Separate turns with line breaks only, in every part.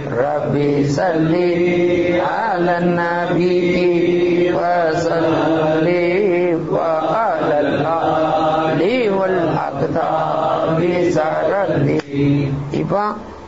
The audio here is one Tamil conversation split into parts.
ربي صل على النبي وسلم وعلى الآل والأقدام سرندي இப்போ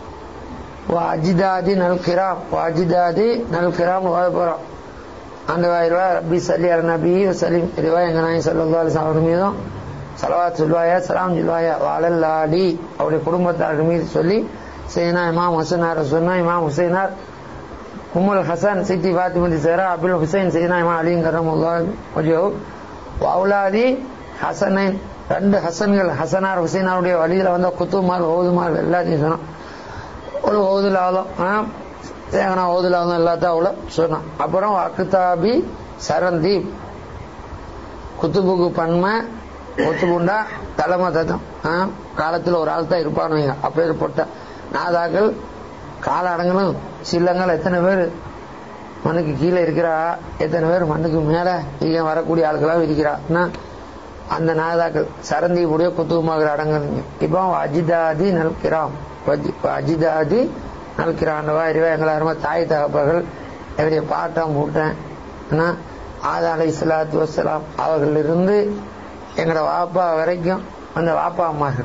அஜிதாதி நல்கிராம் அஜிதாதி நல்கிராம் ஓத போறோம் அந்த வாயிரவா ரப்பி சல்லி அல் நபி சலீம் இதுவா எங்க நாய் சல்லா அலிஸ்லாம் மீதும் சலவாத் சொல்வாயா சலாம் சொல்வாயா வாழல்லாடி அவருடைய குடும்பத்தார்கள் மீது சொல்லி சைனா இமாம் ஹசனார் சொன்னா இமாம் ஹுசைனார் உம்முல் ஹசன் சித்தி பாத்திமதி சேரா அபுல் ஹுசைன் சைனா இமாம் அலிங்கரம் வஜோ வவுலாதி ஹசனைன் ரெண்டு ஹசன்கள் ஹசனார் ஹுசைனாருடைய வழியில வந்த குத்துமால் ஓதுமால் எல்லாத்தையும் சொன்னான் ஒரு ஓதுலாதம் தேவனா ஓதுலாதம் எல்லாத்தையும் அவ்வளோ சொன்னான் அப்புறம் அக்குதாபி சரந்தீப் குத்துபுக்கு பன்மை ஒத்துக்குண்டா தலைமை தத்தம் காலத்தில் ஒரு ஆள் தான் இருப்பானுங்க அப்பேற்பட்ட நாதாக்கள் கால அடங்கணும் சில்லங்கள் எத்தனை பேர் மண்ணுக்கு கீழே இருக்கிறா எத்தனை பேர் மண்ணுக்கு மேல இங்க வரக்கூடிய ஆட்களாக இருக்கிறா அந்த நாதாக்கள் சரந்தி உடைய குத்துவமாக அடங்குறீங்க இப்போ அஜிதாதி நல்கிராம் அஜிதாதி நல்கிரான் வாரிவா எங்களை அருமை தாய் தகப்பர்கள் என்னுடைய பாட்டம் போட்டேன் ஆதா அலை இஸ்லாத்து வசலாம் அவர்களிருந்து எங்களோட வாப்பா வரைக்கும் அந்த வாப்பா அம்மார்கள்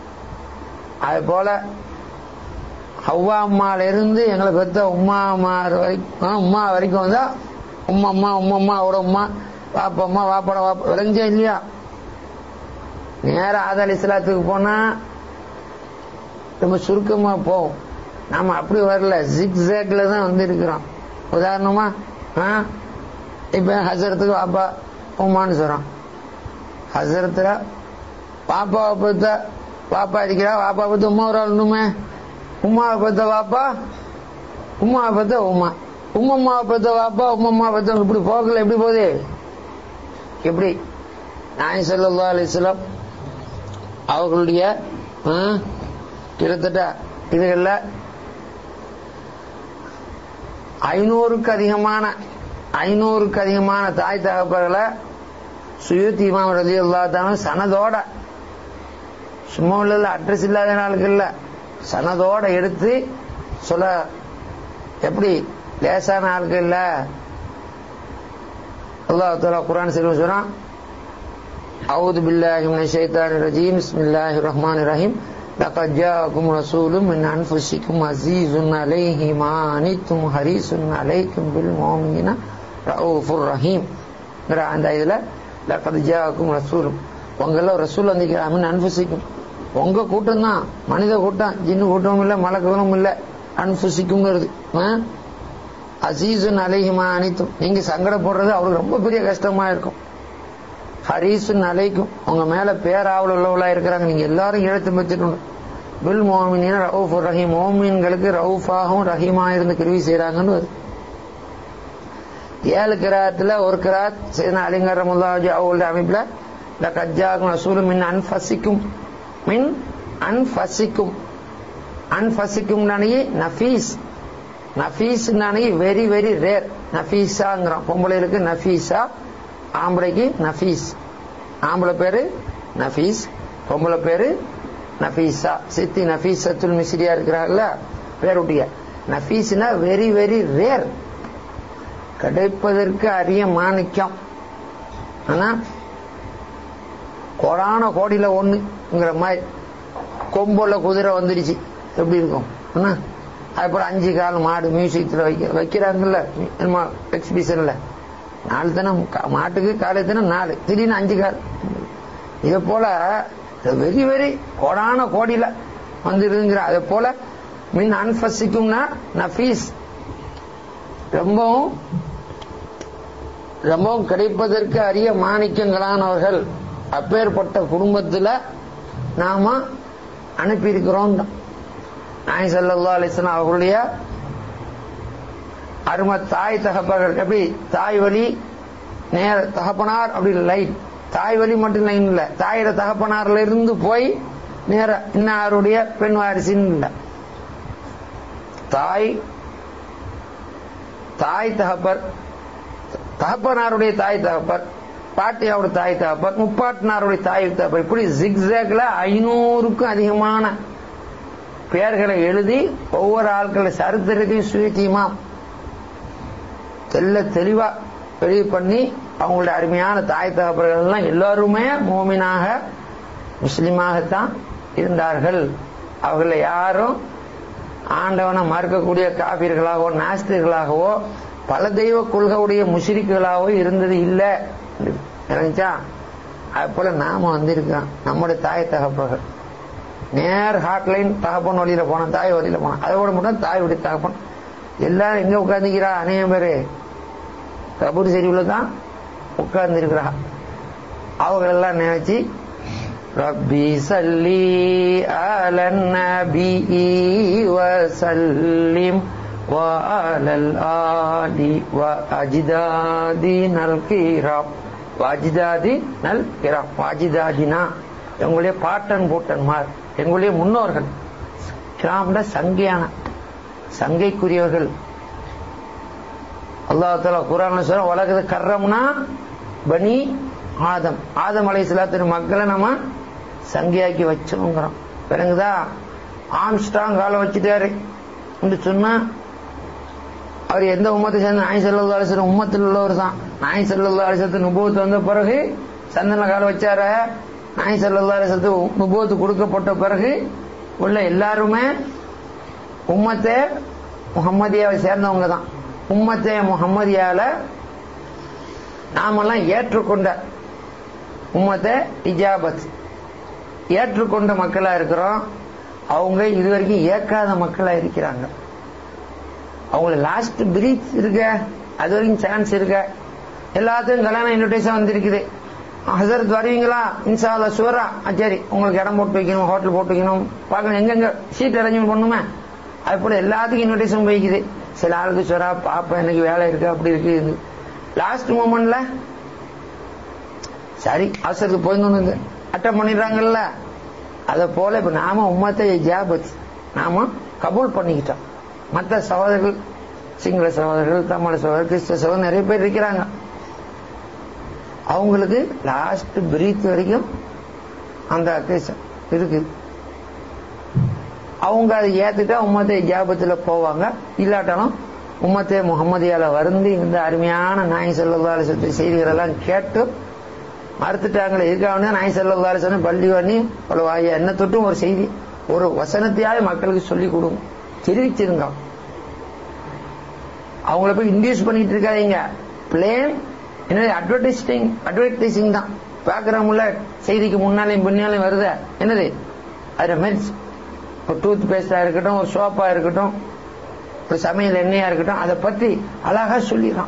அது போல ஹவ்வா அம்மால இருந்து எங்களை பெத்த உமா அம்மா வரைக்கும் உமா வரைக்கும் வந்தா உமா அம்மா உமா அம்மா அவட உமா வாப்பா அம்மா வாப்பாட வாப்பா விளைஞ்சா இல்லையா நேர ஆதால் இஸ்லாத்துக்கு போனா ரொம்ப சுருக்கமா போகும் நாம அப்படி வரல ஜிக் ஜேக்ல தான் வந்து இருக்கிறோம் உதாரணமா இப்ப ஹசரத்துக்கு வாப்பா உமான்னு சொல்றோம் ஹசரத்துல பாப்பாவை பத்த பாப்பா இருக்கிறா பாப்பா பத்த உமா ஒரு ஆளுமே உமாவை பத்த பாப்பா உமாவை பத்த உமா உம்மம்மாவை பத்த பாப்பா உம்மம்மா பத்த இப்படி போகல எப்படி போகுது எப்படி நாய் சல்லா அலிஸ்லாம் அவர்களுடைய கிட்டத்தட்ட இதுகள்ல ஐநூறுக்கு அதிகமான ஐநூறுக்கு அதிகமான தாய் தகப்பர்களை சுயூத் இமாம் ரதி அல்லாத்தான சனதோட சும்மா உள்ள அட்ரஸ் இல்லாத நாளுக்கு இல்ல சனதோட எடுத்து சொல்ல எப்படி லேசான ஆளுக்கு இல்ல அல்லாஹ் குரான் செல்வம் சொல்றான் أعوذ بالله من الشيطان الرجيم بسم الله الرحمن الرحيم لقد جاءكم رسول من أنفسكم عزيز عليه ما عنتم حريص عليكم بالمؤمنين رؤوف رحيم அந்த இதுல லக்கது ஜாக்கும் ரசூலும் உங்கள ரசூல் வந்திருக்கிறாமின் அன்புசிக்கும் உங்க கூட்டம் தான் மனித கூட்டம் ஜின்னு கூட்டமும் இல்ல மலக்குகளும் இல்ல அன்புசிக்குங்கிறது அசீசுன் அலைஹிமா அனைத்தும் நீங்க சங்கடப்படுறது அவருக்கு ரொம்ப பெரிய கஷ்டமா இருக்கும் ஹரீசுன் அலைக்கும் உங்க மேல பேராவல் உள்ளவளா இருக்கிறாங்க நீங்க எல்லாரும் இழுத்து வச்சுக்கணும் பில் மோமினின் ரவுஃப் ரஹீம் மோமின்களுக்கு ரவுஃபாகவும் ரஹீமா இருந்து கிருவி செய்யறாங்கன்னு ஏழு கிராத்துல ஒரு கிராத் செய்த அலிங்கர் முல்லாஜி அவங்களுடைய அமைப்புல இந்த கஜாகும் ரசூலும் மின் அன்பசிக்கும் மின் அன்பசிக்கும் அன்பசிக்கும் நஃபீஸ் நஃபீஸ் வெரி வெரி ரேர் நஃபீஸாங்கிறோம் பொம்பளைகளுக்கு நஃபீஸா ஆம்பளைக்கு நஃபீஸ் ஆம்பளை பேரு நஃபீஸ் பொம்பளை பேரு நஃபீஸா சித்தி நஃபீசத்துல் மிஸ்ரியா இருக்கிறாங்கல்ல பேருட்டிய நஃபீஸ்னா வெரி வெரி ரேர் கிடைப்பதற்கு அரிய மாணிக்கம் ஆனா கொடான கோடியில ஒண்ணுங்கிற மாதிரி கொம்புல குதிரை வந்துடுச்சு எப்படி இருக்கும் அதுக்கப்புறம் அஞ்சு கால் மாடு மியூசியத்தில் வைக்க வைக்கிறாங்கல்ல எக்ஸிபிஷன்ல நாலு தினம் மாட்டுக்கு காலை தினம் நாலு திடீர்னு அஞ்சு கால் இதை போல வெரி வெரி கோடான கோடியில வந்துருங்கிற அதை போல மின் அன்பசிக்கும்னா நஃபீஸ் ரொம்பவும் ரொம்பவும் கிடைப்பதற்கு அரிய மாணிக்கங்களானவர்கள் அப்பேற்பட்ட குடும்பத்துல நாம அனுப்பியிருக்கிறோம் நாய் சல்லா அலிஸ்லாம் அவர்களுடைய அரும தாய் தகப்பர்கள் எப்படி தாய் வழி நேர தகப்பனார் அப்படி லைன் தாய் வழி மட்டும் லைன் இல்ல தாயோட தகப்பனார்ல இருந்து போய் நேர இன்னாருடைய பெண் வாரிசின்னு இல்ல தாய் தாய் தகப்பர் தகப்பனாருடைய தாய் தகப்பர் பாட்டியாவோட தாய் தகப்பர் முப்பாட்டினாருடைய தாய் தகப்பர் இப்படி ஜிக்ஸாக்ல ஐநூறுக்கும் அதிகமான பெயர்களை எழுதி ஒவ்வொரு ஆட்களை சரித்திரத்தையும் சுயத்தியமா தெல்ல தெளிவா வெளியே பண்ணி அவங்களுடைய அருமையான தாய் தகப்பர்கள் எல்லாம் எல்லாருமே மோமினாக முஸ்லிமாகத்தான் இருந்தார்கள் அவர்களை யாரும் ஆண்டவனை மறுக்கக்கூடிய காபிர்களாகவோ நாஸ்திகர்களாகவோ பல தெய்வ கொள்கையுடைய முஷிரிக்குகளாகவோ இருந்தது இல்லை நினைச்சா அது போல நாம வந்திருக்கோம் நம்முடைய தாய் தகப்பர்கள் நேர் ஹாட்லைன் தகப்பன் வழியில போனோம் தாய் வழியில போனோம் அதோட மட்டும் தாயுடைய தகப்பன் எல்லாரும் எங்க உட்காந்துக்கிறா அநேகம் பேரு கபூர் சரிவுல தான் உட்கார்ந்து இருக்கிறா அவங்களெல்லாம் நினைச்சு ரப்பி சல்லி அலன் நபி வசல்லிம் وعلى الآل وأجدادنا الكرام وأجدادنا الكرام وأجدادنا எங்களுடைய பாட்டன் பூட்டன்மார் எங்களுடைய முன்னோர்கள் கிராம்ல சங்கையான சங்கைக்குரியவர்கள் அல்லாஹ் தாலா குரான் சொல்ற உலகத்தை கர்றம்னா பனி ஆதம் ஆதம் அலை சிலாத்தின் மக்களை நம்ம சங்கையாக்கி வச்சோங்கிறோம் விளங்குதா ஆம்ஸ்டாங் காலம் வச்சுட்டாரு என்று சொன்னா அவர் எந்த உம்மத்தை சேர்ந்த நாய் செல்லல்லா அலிசன் உம்மத்தில் உள்ளவர் தான் நாய் செல்லல்லா அலிசத்து நுபூத்து வந்த பிறகு சந்தன காலம் வச்சார நாய் செல்லல்லா அலிசத்து நுபூத்து கொடுக்கப்பட்ட பிறகு உள்ள எல்லாருமே உம்மத்தை முகம்மதியாவை சேர்ந்தவங்க தான் உம்மத்தே முகம்மதியால நாமெல்லாம் ஏற்றுக்கொண்ட உம்மத்தை இஜாபத் ஏற்றுக்கொண்ட மக்களா இருக்கிறோம் அவங்க இதுவரைக்கும் ஏற்காத மக்களா இருக்கிறாங்க அவங்கள லாஸ்ட் பிரீத் இருக்க அது வரைக்கும் சான்ஸ் இருக்க எல்லாத்துக்கும் கல்யாணம் இன்விடேஷன் வந்திருக்குது ஹசரத் வருவீங்களா இன்சாலா சுவரா சரி உங்களுக்கு இடம் போட்டு வைக்கணும் ஹோட்டல் போட்டு வைக்கணும் பார்க்கணும் எங்கெங்க சீட் அரேஞ்ச்மெண்ட் பண்ணுமே அது போல எல்லாத்துக்கும் இன்விடேஷன் போய்க்குது சில ஆளுக்கு சுவரா பாப்பா எனக்கு வேலை இருக்கு அப்படி இருக்கு லாஸ்ட் மூமெண்ட்ல சரி அவசரத்துக்கு போயிருந்தோம் அட்டன் பண்ணிடுறாங்கல்ல அதை போல இப்ப நாம உம்மத்தை ஜாபத் நாம கபூல் பண்ணிக்கிட்டோம் மற்ற சகோதரர்கள் சிங்கள சகோதரர்கள் தமிழ் சகோதரர் கிறிஸ்தவ சகோதரர் நிறைய பேர் இருக்கிறாங்க அவங்களுக்கு லாஸ்ட் பிரீத் வரைக்கும் அந்த அக்கேஷன் இருக்கு அவங்க அதை ஏத்துட்டா உம்மத்தை ஜாபத்துல போவாங்க இல்லாட்டாலும் உம்மத்தே முகமதியால வருந்தி இந்த அருமையான நாய் செல்லதால சத்து செய்திகள் எல்லாம் கேட்டு மறுத்துட்டாங்களே இருக்காங்க நாய் செல்லதால சொன்ன பள்ளி பண்ணி வாய என்ன தொட்டும் ஒரு செய்தி ஒரு வசனத்தையாவது மக்களுக்கு சொல்லி கொடுங்க தெரிவிச்சிருங்க அவங்கள போய் இன்டியூஸ் பண்ணிட்டு இருக்காதீங்க பிளேன் என்னது அட்வர்டைசிங் அட்வர்டைசிங் தான் பாக்குறவங்கள செய்திக்கு முன்னாலையும் பின்னாலையும் வருத என்னது அது மீன்ஸ் ஒரு டூத் பேஸ்டா இருக்கட்டும் ஒரு சோப்பா இருக்கட்டும் ஒரு சமையல் எண்ணெயா இருக்கட்டும் அதை பத்தி அழகா சொல்லிடலாம்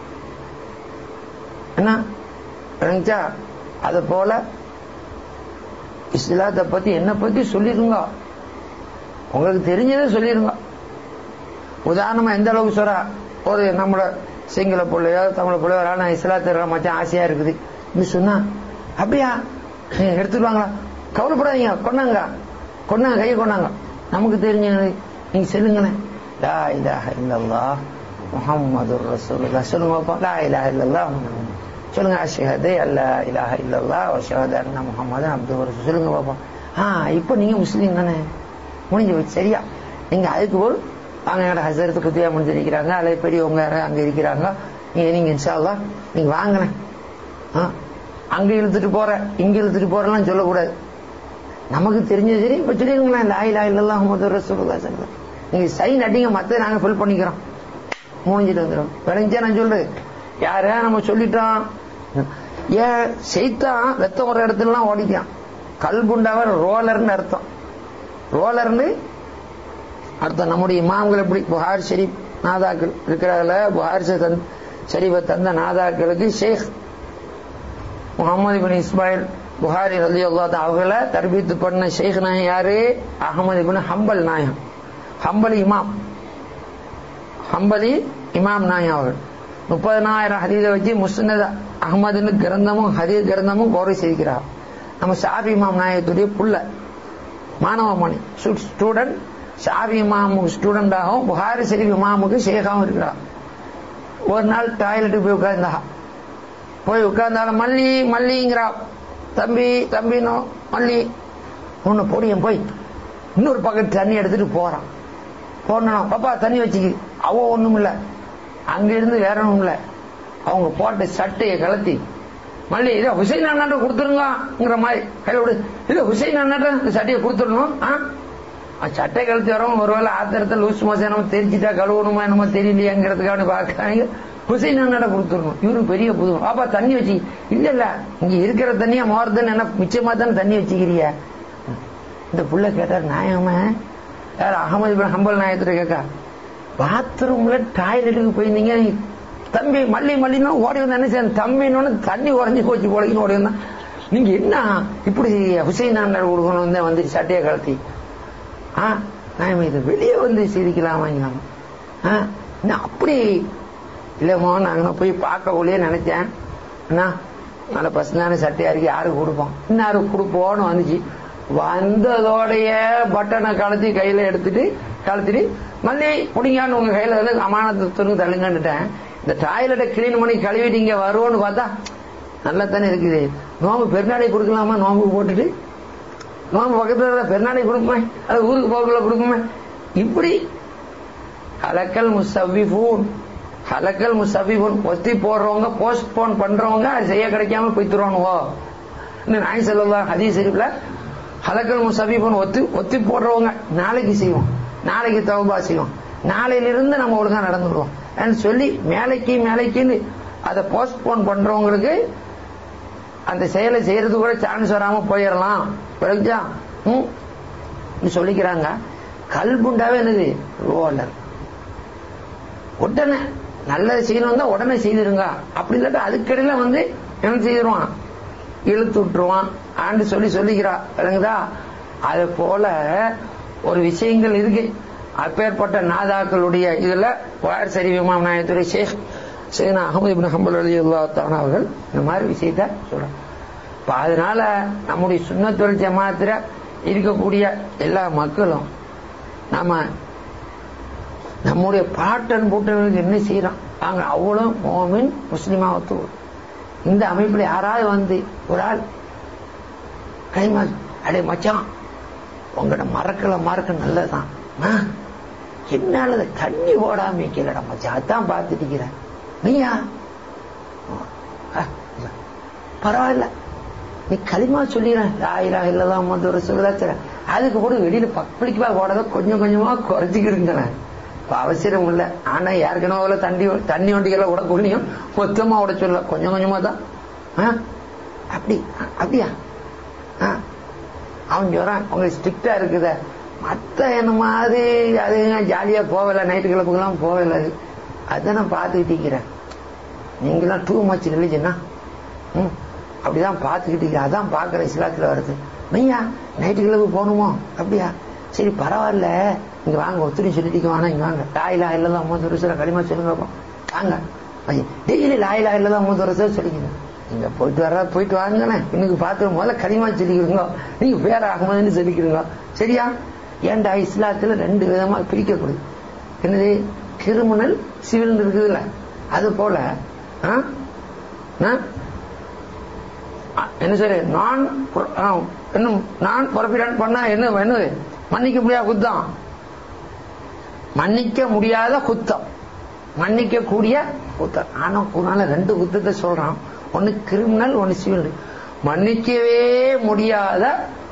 என்ன விளங்குச்சா அது போல இஸ்லாத்தை பத்தி என்ன பத்தி சொல்லிருங்க உங்களுக்கு தெரிஞ்சதை சொல்லிருங்க உதாரணமா எந்த அளவுக்கு சொல்றா ஒரு நம்மளோட சிங்கள பிள்ளையோ தமிழ பிள்ளையோ நான் இஸ்லாத்தை மச்சான் ஆசையா இருக்குது நீ சொன்னா அப்படியா எடுத்துருவாங்களா கவலைப்படாதீங்க கொண்டாங்க கொண்டாங்க கையை கொண்டாங்க நமக்கு தெரிஞ்ச நீங்க சொல்லுங்கண்ணே லா இலாஹ இல்லல்லா முஹம்மது ரசூலுல்லாஹ் சொல்லுங்க பாப்பா லா இலாஹ இல்லல்லா சொல்லுங்க அஷஹது அல்லா இலாஹ இல்லல்லா அஷஹது அண்ணா முஹம்மது அப்து ரசூல் சொல்லுங்க பாப்பா ஆ இப்போ நீங்க முஸ்லீம் தானே முடிஞ்சு போச்சு சரியா நீங்க அதுக்கு போல் வாங்க என்னோட ஹசரத்து குத்தியா முடிஞ்சிருக்கிறாங்க அல்லது பெரியவங்க அங்க இருக்கிறாங்க நீங்க நீங்க இன்ஷால்லா நீங்க வாங்கினேன் அங்க இழுத்துட்டு போற இங்க இழுத்துட்டு போறலாம் சொல்லக்கூடாது நமக்கு தெரிஞ்சது சரி இப்ப சொல்லிருங்களேன் லாய் லாய் இல்லல்லா முகமது ரசூலுல்லா சொல்லுங்க நீங்க சைன் அடிங்க மத்த நாங்க ஃபில் பண்ணிக்கிறோம் முடிஞ்சிட்டு வந்துடும் விளைஞ்சா நான் சொல்றேன் யார நம்ம சொல்லிட்டோம் ஏன் செய்தான் ரத்தம் ஒரு இடத்துலலாம் ஓடிக்கான் கல்புண்டாவ ரோலர்னு அர்த்தம் ரோலர்னு அர்த்தம் நம்முடைய இமாம்கள் எப்படி புகார் ஷெரீப் நாதாக்கள் இருக்கிறார்கள புகார் ஷெரீஃபை தந்த நாதாக்களுக்கு ஷேக் முகமது பின் இஸ்மாயில் புகாரி ரலி அல்லா அவங்கள தர்பீத்து பண்ண ஷேக் நாயகம் யாரு அகமது பின் ஹம்பல் நாயகம் ஹம்பலி இமாம் ஹம்பலி இமாம் நாயகம் அவர்கள் முப்பதனாயிரம் ஹதீதை வச்சு முஸ்னத் அகமதுன்னு கிரந்தமும் ஹதீத் கிரந்தமும் கௌரவ செய்கிறார் நம்ம ஷாபி இமாம் நாயகத்துடைய புள்ள மாணவ மணி ஸ்டூடெண்ட் ஷாபி இமாமுக்கு ஸ்டூடெண்டாகவும் புகாரி ஷெரீப் இமாமுக்கு ஷேகாவும் இருக்கிறார் ஒரு நாள் டாய்லெட்டுக்கு போய் உட்கார்ந்தா போய் உட்கார்ந்தாலும் மல்லி மல்லிங்கிறா தம்பி தம்பினோ மல்லி ஒன்னு பொடியும் போய் இன்னொரு பக்கெட் தண்ணி எடுத்துட்டு போறான் போனா பாப்பா தண்ணி வச்சுக்கு அவ ஒண்ணும் இல்ல அங்க இருந்து வேற ஒண்ணும் இல்ல அவங்க போட்ட சட்டையை கலத்தி மல்லி இதை ஹுசைன் அண்ணாட்ட கொடுத்துருங்கிற மாதிரி கையில விடு இதை ஹுசைன் அண்ணாட்ட இந்த சட்டையை கொடுத்துடணும் ஆ? அது சட்டை கழுத்து வரவங்க ஒருவேளை ஆத்திரத்தில் லூஸ் மோசம் என்னமோ தெரிஞ்சுட்டா கழுவணுமா என்னமோ தெரியலையாங்கிறதுக்காக பார்க்கறாங்க ஹுசைன் அண்ணாட்ட கொடுத்துடணும் இவருக்கு பெரிய புது பாப்பா தண்ணி வச்சு இல்ல இல்ல இங்க இருக்கிற தண்ணியா மோர்துன்னு என்ன மிச்சமா தானே தண்ணி வச்சுக்கிறிய இந்த புள்ள கேட்டார் நாயகமா யார் அகமது பின் ஹம்பல் நாயகத்துல கேட்கா பாத்ரூம்ல டாய்லெட்டுக்கு போயிருந்தீங்க நீ தம்பி மல்லி மல்லின்னு ஓடி வந்தா என்ன செய்ய தம்பின்னு தண்ணி உறைஞ்சு போச்சு போலக்குன்னு ஓடி வந்தான் நீங்க என்ன இப்படி ஹுசைன் அண்ணன் கொடுக்கணும் வந்து வந்து சட்டையை கலத்தி ஆ நான் இது வெளியே வந்து சிரிக்கலாம் வாங்கலாம் ஆ என்ன அப்படி இல்லைம்மா நாங்க போய் பார்க்கக்குள்ளேயே நினைச்சேன் அண்ணா நல்ல பசங்களான சட்டையா இருக்கு யாருக்கு கொடுப்போம் இன்னாருக்கு கொடுப்போம்னு வந்துச்சு வந்ததோடைய பட்டனை கலத்தி கையில எடுத்துட்டு கலத்திட்டு மல்லி பிடிங்கான்னு உங்க கையில வந்து அமானத்துக்கு தள்ளுங்கன்னுட்டேன் இந்த டாய்லெட்டை கிளீன் பண்ணி கழுவிட்டு இங்க வருவோன்னு பார்த்தா நல்லா தானே இருக்குது நோம்பு பெருநாளை கொடுக்கலாமா நோம்பு போட்டுட்டு நோம்பு பக்கத்துல இருக்கிற பெருநாளை கொடுக்குமே அது ஊருக்கு போகல கொடுக்குமே இப்படி ஹலக்கல் முசவ்விஃபூன் ஹலக்கல் முசவ்விஃபூன் ஒத்தி போடுறவங்க போஸ்ட்போன் பண்றவங்க அது செய்ய கிடைக்காம போய்த்துருவானுவோ இன்னும் நாய் சொல்லலாம் ஹதீஸ் இருக்குல்ல ஹலக்கல் முசவ்விஃபூன் ஒத்தி ஒத்தி போடுறவங்க நாளைக்கு செய்வோம் நாளைக்கு தவபா செய்வோம் நாளையிலிருந்து நம்ம ஒழுங்கா நடந்துடுவோம் சொல்லி மேலைக்கு மேலைக்குன்னு அதை போஸ்ட்போன் பண்றவங்களுக்கு அந்த செயலை செய்யறது கூட சான்ஸ் வராம போயிடலாம் விளக்குச்சா ம் சொல்லிக்கிறாங்க கல்புண்டாவே என்னது ரோலர் உடனே நல்லது செய்யணும் தான் உடனே செய்திருங்க அப்படி இல்லாட்டா அதுக்கடையில வந்து என்ன செய்திருவான் இழுத்து விட்டுருவான் ஆண்டு சொல்லி சொல்லிக்கிறா விளங்குதா அது போல ஒரு விஷயங்கள் இருக்கு அப்பேற்பட்ட நாதாக்களுடைய இதுல வார் சரி விமாம் நாயத்துறை ஷேக் சேனா அகமது இபின் ஹம்பல் அலி அல்லாத்தான அவர்கள் இந்த மாதிரி விஷயத்த சொல்றாங்க இப்ப அதனால நம்முடைய சுண்ணத்துறை ஜமாத்துல இருக்கக்கூடிய எல்லா மக்களும் நாம நம்முடைய பாட்டன் பூட்டனுக்கு என்ன செய்யறோம் நாங்க அவ்வளவு மோமின் முஸ்லிமா ஒத்து இந்த அமைப்புல யாராவது வந்து ஒரு ஆள் கைமா அடே மச்சான் உங்கட மறக்கல மறக்க நல்லதுதான் என்னால தண்ணி ஓடாம வைக்கலடா மச்சான் அதான் பார்த்துட்டு இருக்கிறேன் நீயா பரவாயில்ல நீ களிமா சொல்லிடுறேன் ஆயிரா இல்லதான் மது சொல்லுதா அதுக்கு கூட வெளியில பப்ளிக்கா ஓடத கொஞ்சம் கொஞ்சமா குறைச்சிக்கிருங்க இப்ப அவசரம் இல்ல ஆனா ஏற்கனவே தண்ணி தண்ணி வண்டிகளை விடக்கூடியும் மொத்தமா விட சொல்ல கொஞ்சம் கொஞ்சமா தான் அப்படி அப்படியா அவன் சொல்றான் உங்களுக்கு ஸ்ட்ரிக்டா இருக்குத மத்த என்ன மாதிரி அது ஜாலியா போகல நைட்டு கிளப்புக்கெல்லாம் போகல அதை நான் பார்த்துக்கிட்டு இருக்கிறேன் நீங்களாம் டூ மச் ரிலிஜனா ம் அப்படிதான் பார்த்துக்கிட்டு அதான் பார்க்குற இஸ்லாத்துல வருது மையா நைட்டு கிளப்பு போகணுமோ அப்படியா சரி பரவாயில்ல இங்க வாங்க ஒத்துடி சொல்லிட்டு வாங்க இங்க வாங்க லாயிலா இல்லதான் மூணு வருஷம் களிமா சொல்லுங்க வாங்க டெய்லி லாயிலா இல்லதான் மூணு வருஷம் சொல்லிக்கணும் நீங்க போயிட்டு வர போயிட்டு வாங்கண்ணே இன்னைக்கு பார்த்து முதல்ல களிமா சொல்லிக்கிறீங்க நீங்க பேர ஆகுமதுன்னு சொல்லிக்கிறீங்க சரியா ஏன்டா இஸ்லாத்துல ரெண்டு விதமா பிரிக்கக்கூடாது என்னது கிரிமினல் சிவில் இருக்குதுல்ல அது போல என்ன சரி நான் இன்னும் நான் பரப்பிடான் பண்ணா என்ன என்னது மன்னிக்க முடியாத குத்தம் மன்னிக்க முடியாத குத்தம் மன்னிக்க கூடிய குத்தம் ஆனா குரான ரெண்டு குத்தத்தை சொல்றான் ஒன்னு கிரிமினல் ஒன்னு சிவில் மன்னிக்கவே முடியாத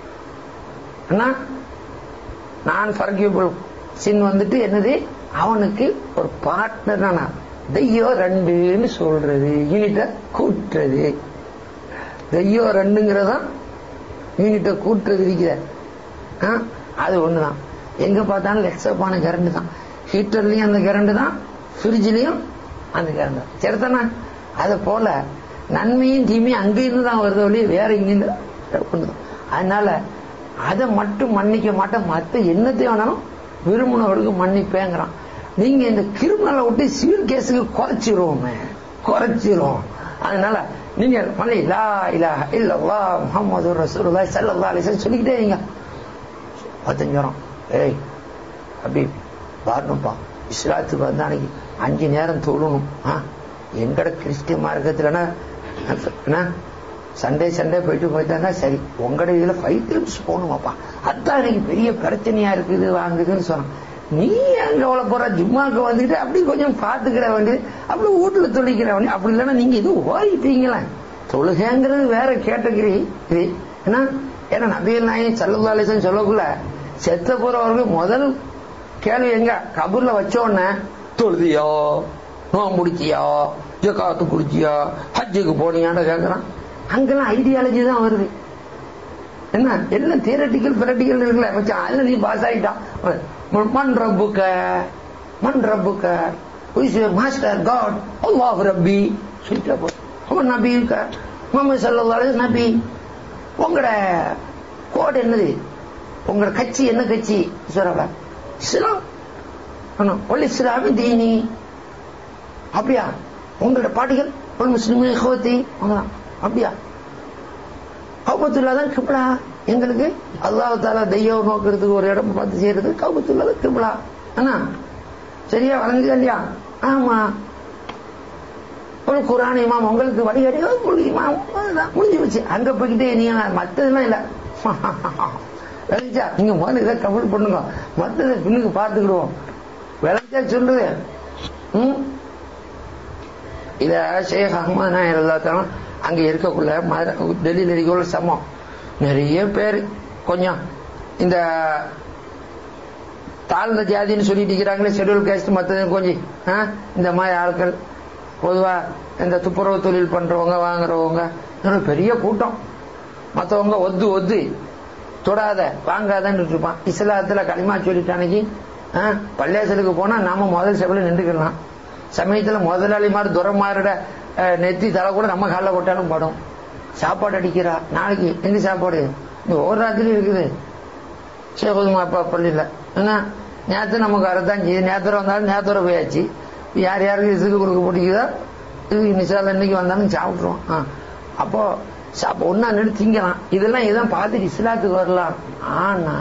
நான் ஃபர்கியூபிள் சின் வந்துட்டு என்னது அவனுக்கு ஒரு பார்ட்னர் தெய்யம் ரெண்டுன்னு சொல்றது யூனிட்ட கூட்டுறது தெய்யம் ரெண்டுங்கிறதான் யூனிட்ட கூட்டுறது இருக்கிற அது ஒண்ணுதான் எங்க பார்த்தாலும் லெக்ஸப்பான கரண்ட் தான் ஹீட்டர்லயும் அந்த கரண்ட் தான் ஃப்ரிட்ஜ்லயும் அந்த கரண்ட் தான் சரிதானா அது போல நன்மையும் தீமையும் அங்கிருந்து தான் வருது ஒழிய வேற இங்கிருந்து கொண்டுதான் அதனால அதை மட்டும் மன்னிக்க மாட்டேன் மத்த என்னத்தையும் வேணாலும் விரும்பினவர்களுக்கு மன்னிப்பேங்கிறான் நீங்க இந்த கிரிமினலை விட்டு சிவில் கேஸுக்கு குறைச்சிருவோமே குறைச்சிரும் அதனால நீங்க மலை லா இலா இல்லல்லா முகமது ரசூலுல்லாஹி ஸல்லல்லாஹு அலைஹி வஸல்லம் சொல்லிக்கிட்டே இருங்க பத்தஞ்சரம் ஏய் அப்படி வரணும்ப்பா இஸ்லாத்துக்கு வந்த அன்னைக்கு அஞ்சு நேரம் தொழணும் எங்கட கிறிஸ்டிய மார்க்கத்துல என்ன சண்டே சண்டே போயிட்டு போயிட்டாங்க சரி உங்களோட இதுல ஃபைவ் ட்ரிப்ஸ் போகணுமாப்பா அதான் எனக்கு பெரிய பிரச்சனையா இருக்குது வாங்குதுன்னு சொன்னான் நீ அங்க எவ்வளவு போற ஜும்மாக்கு வந்துட்டு அப்படி கொஞ்சம் பாத்துக்கிற வேண்டியது அப்படி வீட்டுல தொழிக்கிற வேண்டிய அப்படி இல்லைன்னா நீங்க இது ஓடிட்டீங்களா தொழுகைங்கிறது வேற கேட்டகிரி இது ஏன்னா ஏன்னா நபியல் நாயகி சல்லுல்லாலேசன் சொல்லக்குள்ள செத்த போறவருக்கு முதல் கேள்வி எங்க கபூர்ல வச்ச உடனே தொழுதியோ நோம் முடிச்சியா ஜக்காத்து குடிச்சியா ஹஜ்ஜுக்கு போனியான்னு கேட்கறான் அங்கெல்லாம் ஐடியாலஜி தான் வருது என்ன எல்லாம் தியரட்டிக்கல் பிராக்டிக்கல் இருக்குல்ல மச்சான் அதுல நீ பாஸ் ஆயிட்டான் மண் ரப்புக்க மண் ரப்புக்க மாஸ்டர் காட் அல்லாஹ் ரப்பி சொல்லிட்டா போ அவன் நபி இருக்க முகமது சல்லா நபி உங்களோட கோட் என்னது உங்களோட கட்சி என்ன கட்சி சொல்றா இஸ்லாம் ஒல் இஸ்லாமி தீனி அப்படியா உங்களோட பாட்டிகள் ஒல் முஸ்லிமே ஹோத்தி அப்படியா கௌபத்துல்லா தான் கிப்லா எங்களுக்கு அல்லாஹ் தாலா தெய்வம் நோக்கிறதுக்கு ஒரு இடம் பார்த்து செய்யறது கௌபத்துல்லா தான் கிப்லா அண்ணா சரியா வழங்குதா இல்லையா ஆமா ஒரு குரான் இமாம் உங்களுக்கு வடிகடி இமாம் முடிஞ்சு வச்சு அங்க போய்கிட்டே நீங்க மத்ததெல்லாம் இல்ல விளைச்சா நீங்க முதல்ல இதை கபூல் பண்ணுங்க மத்ததை பின்னுக்கு பார்த்துக்கிடுவோம் விளைச்சா சொல்றது ம் இத ஷேக் அஹமது நாயர் எல்லாத்தாலும் அங்க இருக்கக்குள்ள டெல்லியில் இருக்கக்குள்ள சமம் நிறைய பேர் கொஞ்சம் இந்த தாழ்ந்த ஜாதின்னு சொல்லிட்டு இருக்கிறாங்களே ஷெடியூல் கேஸ்ட் மற்றது கொஞ்சம் இந்த மாதிரி ஆட்கள் பொதுவா இந்த துப்புரவு தொழில் பண்றவங்க வாங்குறவங்க பெரிய கூட்டம் மற்றவங்க ஒத்து ஒத்து தொடாத வாங்காதன்னு இருப்பான் இஸ்லாத்துல களிமா சொல்லிட்டானைக்கு பள்ளியாசலுக்கு போனா நாம முதல் செவல நின்றுக்கலாம் சமயத்துல முதலாளி மாதிரி துரமாரோட நெத்தி தலை கூட நம்ம காலில் போட்டாலும் படும் சாப்பாடு அடிக்கிறா நாளைக்கு எங்க சாப்பாடு இந்த ஒரு ராத்திரி இருக்குது சேகுதுமா அப்பா பள்ளியில் ஏன்னா நேற்று நமக்கு வரதான் செய்யுது நேத்திர வந்தாலும் நேத்திர போயாச்சு யார் யாருக்கு இதுக்கு கொடுக்க பிடிக்குதோ இதுக்கு நிசால இன்னைக்கு வந்தாலும் சாப்பிட்ருவோம் அப்போ சாப்ப ஒன்னா நின்று திங்கலாம் இதெல்லாம் இதான் பார்த்துட்டு இஸ்லாத்துக்கு வரலாம் ஆனா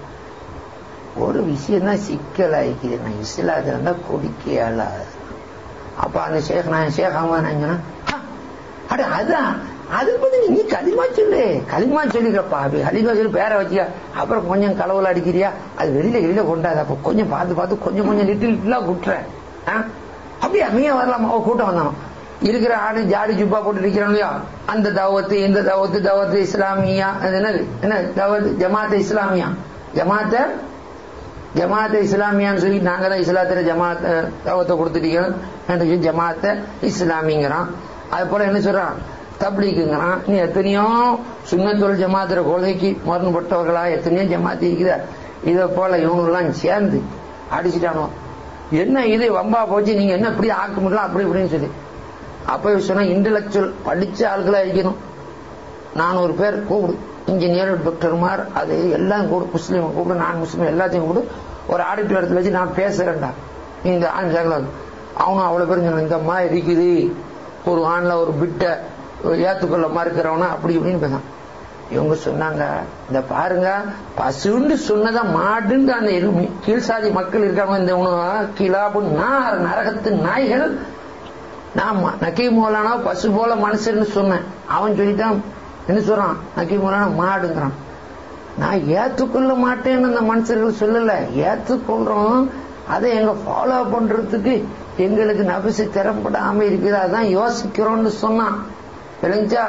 ஒரு விஷயம் தான் சிக்கலாயிக்குது நான் இஸ்லாத்துல இருந்தா குடிக்கல அப்ப அந்த ஷேக் நான் ஷேக் அஹமது நான் சொன்னா அட அதான் அது பத்தி நீ களிமா சொல்லு களிமா சொல்லிக்கப்பா களிமா சொல்லி பேரை வச்சியா அப்புறம் கொஞ்சம் கலவுல அடிக்கிறியா அது வெளியில வெளியில கொண்டாது அப்ப கொஞ்சம் பார்த்து பார்த்து கொஞ்சம் கொஞ்சம் லிட்டில் லிட்டிலா குட்டுறேன் அப்படியே அமைய வரலாமா ஓ கூட்டம் வந்தானோ இருக்கிற ஆடு ஜாடி ஜுப்பா போட்டு இருக்கிறோம் இல்லையா அந்த தாவத்து இந்த தாவத்து தாவத்து இஸ்லாமியா அது என்னது என்ன தாவத்து ஜமாத்த இஸ்லாமியா ஜமாத்த ஜமாத்த இஸ்லாமியான்னு சொல்லி நாங்க தான் இஸ்லாத்துல ஜமாத்த தாவத்தை கொடுத்துட்டீங்க ஜமாத்த இஸ்லாமிங்கிறான் அது போல என்ன சொல்றான் தப்லீக்குங்கிறான் நீ எத்தனையோ சுண்ணத்தொழில் ஜமாத்திர கொள்கைக்கு மருந்துபட்டவர்களா எத்தனையோ ஜமாத்தி இருக்குதா இதை போல இவங்கெல்லாம் சேர்ந்து அடிச்சுட்டானோ என்ன இது வம்பா போச்சு நீங்க என்ன இப்படி ஆக்க முடியல அப்படி இப்படின்னு சொல்லி அப்ப சொன்னா இன்டலெக்சுவல் படிச்ச ஆட்களா இருக்கணும் நானூறு பேர் கூப்பிடு இன்ஜினியர் டாக்டர்மார் அது எல்லாம் கூட முஸ்லீம் கூப்பிடு நான் முஸ்லீம் எல்லாத்தையும் கூப்பிடு ஒரு ஆடிட்டோரியத்தில் வச்சு நான் பேசுறேன்டா இந்த ஆண் அவனும் அவ்வளவு பேர் சொன்ன இந்த மாதிரி இருக்குது ஒரு ஆண்ல ஒரு பிட்டை ஏத்துக்கொள்ள மறுக்கிறவனா அப்படி இப்படின்னு பேசான் இவங்க சொன்னாங்க இந்த பாருங்க பசுன்னு சொன்னதா மாடுன்னு அந்த கீழ்சாதி மக்கள் இருக்காங்க இந்த கிலாபு நார் நரகத்து நாய்கள் நான் நக்கி மூலானா பசு போல மனுஷன்னு சொன்னேன் அவன் சொல்லிட்டான் என்ன சொல்றான் நக்கி மூலானா மாடுங்கிறான் நான் ஏத்துக்கொள்ள மாட்டேன்னு அந்த மனுஷர்கள் சொல்லல ஏத்துக்கொள்றோம் அதை எங்க ஃபாலோ பண்றதுக்கு எங்களுக்கு நபிசு திறம்படாம இருக்குது அதான் யோசிக்கிறோம்னு சொன்னான் விளைஞ்சா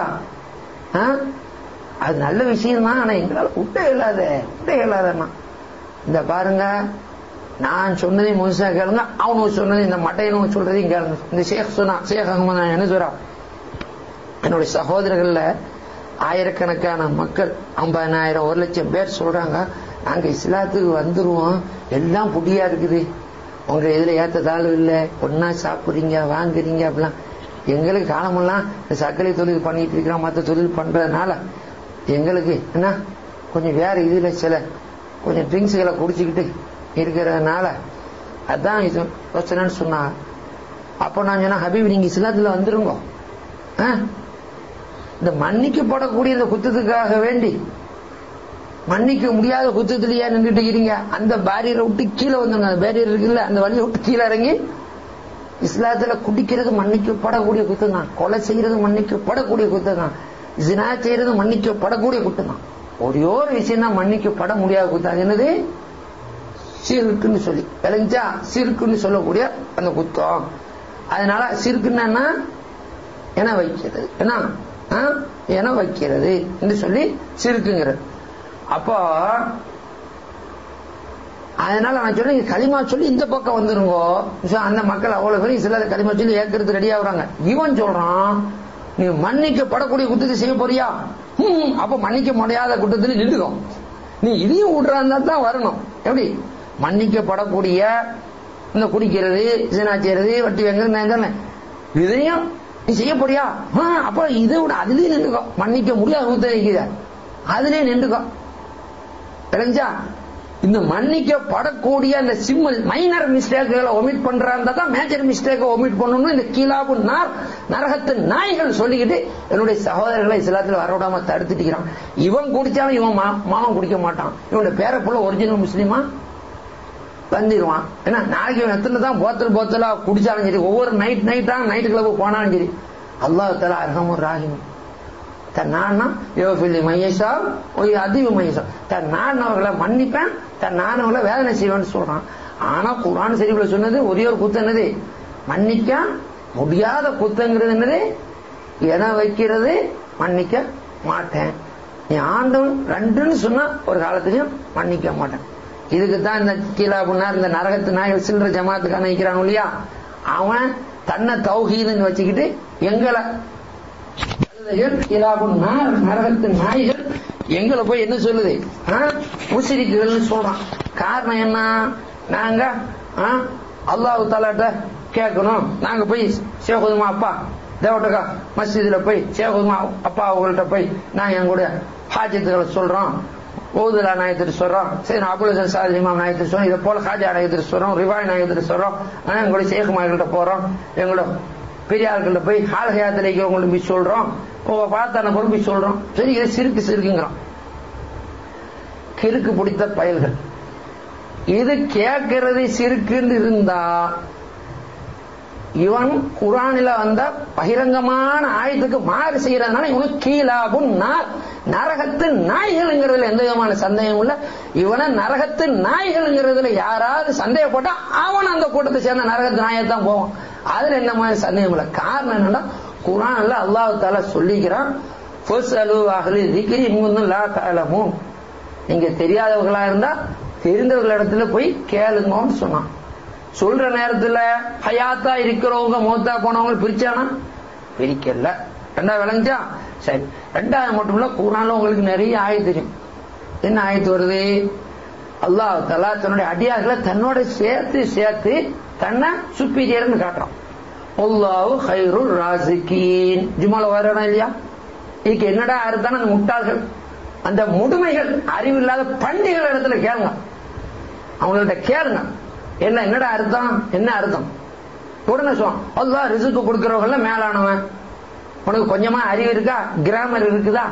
அது நல்ல விஷயம் தான் ஆனா எங்களால விட்ட இயலாத விட்ட இயலாதண்ணா இந்த பாருங்க நான் சொன்னதையும் முழுசா கேளுங்க அவனும் சொன்னது இந்த மட்டையனும் சொல்றதையும் கேளுங்க இந்த ஷேக் சொன்னா ஷேக் அகமது என்ன சொல்றான் என்னுடைய சகோதரர்கள்ல ஆயிரக்கணக்கான மக்கள் ஐம்பதாயிரம் ஒரு லட்சம் பேர் சொல்றாங்க நாங்க இஸ்லாத்துக்கு வந்துருவோம் எல்லாம் புடியா இருக்குது உங்க இதுல ஏத்ததாலும் இல்லை ஒன்னா சாப்பிடுறீங்க வாங்குறீங்க அப்படிலாம் எங்களுக்கு காலமெல்லாம் இந்த சர்க்கரை தொழில் பண்ணிட்டு இருக்கிறோம் மற்ற தொழில் பண்றதுனால எங்களுக்கு என்ன கொஞ்சம் வேற இதுல சில கொஞ்சம் ட்ரிங்க்ஸுகளை குடிச்சுக்கிட்டு இருக்கிறதுனால அதான் இது பிரச்சனைன்னு சொன்னாங்க அப்போ நான் சொன்னா ஹபீப் நீங்க இஸ்லாத்துல வந்துருங்க இந்த மன்னிக்கப்படக்கூடிய இந்த குத்தத்துக்காக வேண்டி மன்னிக்க முடியாத குத்தத்திலேயே நின்றுட்டு இருக்கிறீங்க அந்த பேரியரை விட்டு கீழே வந்துருங்க அந்த பேரியர் இருக்குல்ல அந்த வழியை விட்டு கீழே இறங்கி இஸ்லாத்துல குடிக்கிறது மன்னிக்கப்படக்கூடிய குத்தம் தான் கொலை செய்யறது மன்னிக்கப்படக்கூடிய குத்தம் தான் ஜினா செய்யறது மன்னிக்கப்படக்கூடிய குற்றம் தான் ஒரே ஒரு விஷயம் தான் மன்னிக்கப்பட முடியாத குற்றம் அது என்னது சிறுக்குன்னு சொல்லி விளைஞ்சா சிறுக்குன்னு சொல்லக்கூடிய அந்த குத்தம் அதனால சிறுக்குன்னா என வைக்கிறது என்ன ஆ? என வைக்கிறது என்று சொல்லி சிறுக்குங்கிறது அப்போ அதனால நான் சொல்றேன் இங்க களிமா சொல்லி இந்த பக்கம் வந்துருங்கோ சோ, அந்த மக்கள் அவ்வளவு பேரும் சிலர் களிமா சொல்லி ஏற்கிறது ரெடி ஆகுறாங்க இவன் சொல்றான் நீ மன்னிக்கப்படக்கூடிய குற்றத்தை செய்ய போறியா ஹம், அப்ப மன்னிக்க முடியாத குற்றத்தில் நின்றுக்கும் நீ இதையும் விடுறா தான் வரணும் எப்படி மன்னிக்கப்படக்கூடிய இந்த குடிக்கிறது சினா செய்யறது வட்டி வாங்குறது நான் சொன்னேன் இதையும் நீ செய்ய போறியா ஆ, அப்ப இதை விட அதுலயும் நின்றுக்கோ மன்னிக்க முடியாத குற்றம் இருக்குது அதுலயே நின்றுக்கோ தெரிஞ்சா இந்த மன்னிக்கப்படக்கூடிய அந்த சிம்பிள் மைனர் மிஸ்டேக்குகளை ஒமிட் பண்றாங்க தான் மேஜர் மிஸ்டேக்கை ஒமிட் பண்ணணும் இந்த கீழாபு நார் நரகத்து நாய்கள் சொல்லிக்கிட்டு என்னுடைய சகோதரர்களை இஸ்லாத்துல வரவிடாம தடுத்துட்டுக்கிறான் இவன் குடிச்சாலும் இவன் மா- மாமன் குடிக்க மாட்டான் இவனுடைய பேர புள்ள ஒரிஜினல் முஸ்லீமா வந்துருவான் ஏன்னா நாளைக்கு இவன் எத்தனை தான் போத்தல் போத்தலா குடிச்சாலும் சரி ஒவ்வொரு நைட் நைட்டா நைட் கிளப் போனாலும் சரி அல்லாஹ் தலா அர்ஹமுர் ராஹிம் தன் நானா யோபில்லி மையசா ஒரு அதிவு மையசா தன் நானவர்களை மன்னிப்பேன் தன் நானவர்களை வேதனை செய்வேன்னு சொல்றான் ஆனா குரான் சரிவுல சொன்னது ஒரே ஒரு குத்தம் என்னது மன்னிக்க முடியாத குத்தங்கிறது என்னது என வைக்கிறது மன்னிக்க மாட்டேன் நீ ஆண்டவன் ரெண்டுன்னு சொன்னா ஒரு காலத்திலையும் மன்னிக்க மாட்டேன் இதுக்கு தான் இந்த கீழா புண்ணார் இந்த நரகத்து நாயர் சில்லற ஜமாத்துக்கான நிற்கிறான் இல்லையா அவன் தன்னை தௌஹீதுன்னு வச்சுக்கிட்டு எங்களை கழுதைகள் கிலாபுன் நார் நரகத்து நாய்கள் எங்களை போய் என்ன சொல்லுது முசிரிக்குகள் சொல்றான் காரணம் என்ன நாங்க ஆ, அல்லாஹ் தாலாட்ட கேட்கணும் நாங்க போய் சேகுதுமா அப்பா தேவட்டக்கா மஸ்ஜிதுல போய் சேகுதுமா அப்பா அவங்கள்ட்ட போய் நாங்க எங்களுடைய ஹாஜத்துகளை சொல்றோம் ஓதுலா நாயத்திட்டு சொல்றோம் சரி அபுல் சாதி இமாம் நாயத்திட்டு சொல்றோம் இதை போல ஹாஜா நாயத்திட்டு சொல்றோம் ரிவாய் நாயத்திட்டு சொல்றோம் ஆ, எங்களுடைய சேகுமார்கள்ட்ட போறோம் எங்களோட பெரிய ஆட்கள்ட்ட போய் ஹாலகயாத்திரைக்கு இருக்கிறவங்கள்ட்ட போய் சொல்றோம் உங்க பார்த்தான பொருள் போய் சொல்றோம் சரி இது சிறுக்கு சிறுக்குங்கிறோம் கிறுக்கு பிடித்த பயல்கள் இது கேட்கறது சிறுக்குன்னு இருந்தா இவன் குரானில வந்த பகிரங்கமான ஆயத்துக்கு மாறு செய்யறதுனால இவனுக்கு கீழாகும் நார் நரகத்து நாய்கள்ங்கிறதுல எந்த விதமான சந்தேகம் இல்ல இவனை நரகத்து நாய்கள்ங்கிறதுல யாராவது சந்தேகப்பட்டா அவன் அந்த கூட்டத்தை சேர்ந்த நரகத்து நாயத்தான் போவான் அதுல என்ன மாதிரி சந்தேகம் இல்ல காரணம் என்னன்னா குரான்ல அல்லாஹ் தாலா சொல்லிக்கிறான் ஃபஸ்அலு அஹ்லி திக்ரி இன் குன்தும் லா தஅலமூன் நீங்க தெரியாதவர்களா இருந்தா தெரிந்தவர்களிடத்துல போய் கேளுங்கன்னு சொன்னான் சொல்ற நேரத்துல ஹயாத்தா இருக்கிறவங்க மூத்தா போனவங்க பிரிச்சானா பிரிக்கல ரெண்டா விளங்குச்சா சரி ரெண்டாவது மட்டும் இல்ல குரான்ல உங்களுக்கு நிறைய ஆயத்து தெரியும் என்ன ஆயத்து வருது அல்லாஹ் தலா தன்னுடைய அடியார்களை தன்னோட சேர்த்து சேர்த்து தன்னை சுப்பீரியர்னு காட்டுறான் அல்லாஹு ஹைருல் ராசிகீன் ஜுமால வரணும் இல்லையா இதுக்கு என்னடா அறுத்தான அந்த முட்டாள்கள் அந்த முதுமைகள் அறிவில்லாத பண்டிகள் இடத்துல கேளுங்க அவங்கள்ட்ட கேளுங்க என்ன என்னடா அர்த்தம் என்ன அர்த்தம் உடனே சொல்லுவான் அல்லாஹ் ரிசுக்கு கொடுக்கிறவங்கள மேலானவன் உனக்கு கொஞ்சமா அறிவு இருக்கா கிராமர் இருக்குதா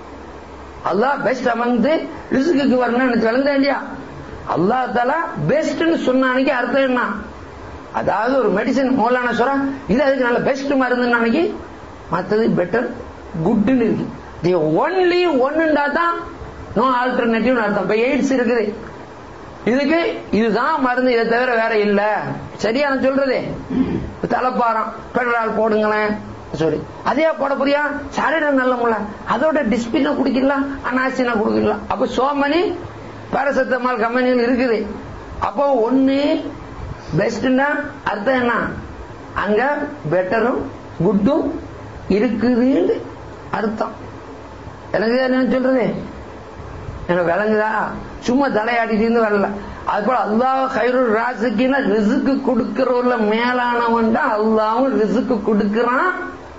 அல்லாஹ் பெஸ்ட் அமர்ந்து ரிசுக்கு வரணும்னு எனக்கு விளங்க இல்லையா அல்லாஹ் தாலா பெஸ்ட்னு சொன்ன அன்னைக்கு அர்த்தம் என்ன அதாவது ஒரு மெடிசன் மௌலான சொல்றான் இது அதுக்கு நல்ல பெஸ்ட் மருந்துன்னு அன்னைக்கு மத்தது பெட்டர் குட்னு இருக்கு தி ஒன்லி ஒன்னுண்டா தான் நோ ஆல்டர்னேட்டிவ் அர்த்தம் இப்ப எய்ட்ஸ் இருக்குது இதுக்கு இதுதான் மருந்து இதை தவிர வேற இல்ல சரியா நான் சொல்றது தலைப்பாரம் பெட்ரோல் போடுங்களேன் சரி அதே போட புரியா சரீரம் நல்ல முல்ல அதோட டிஸ்பிள குடிக்கலாம் அனாசினா குடிக்கலாம் அப்ப சோமனி பாரசத்தமால் கம்பெனிகள் இருக்குது அப்போ ஒண்ணு பெஸ்ட்னா அர்த்தம் என்ன அங்க பெட்டரும் குட்டும் இருக்குதுன்னு அர்த்தம் எனக்கு என்ன சொல்றது எனக்கு விளங்குதா சும்மா தலையாட்டிட்டு இருந்து வரல அது போல அல்லாஹ் ஹைருல் ராசுக்கின்னா ரிசுக்கு கொடுக்கிறவர்ல மேலானவன் தான் அல்லாவும் ரிசுக்கு கொடுக்கிறான்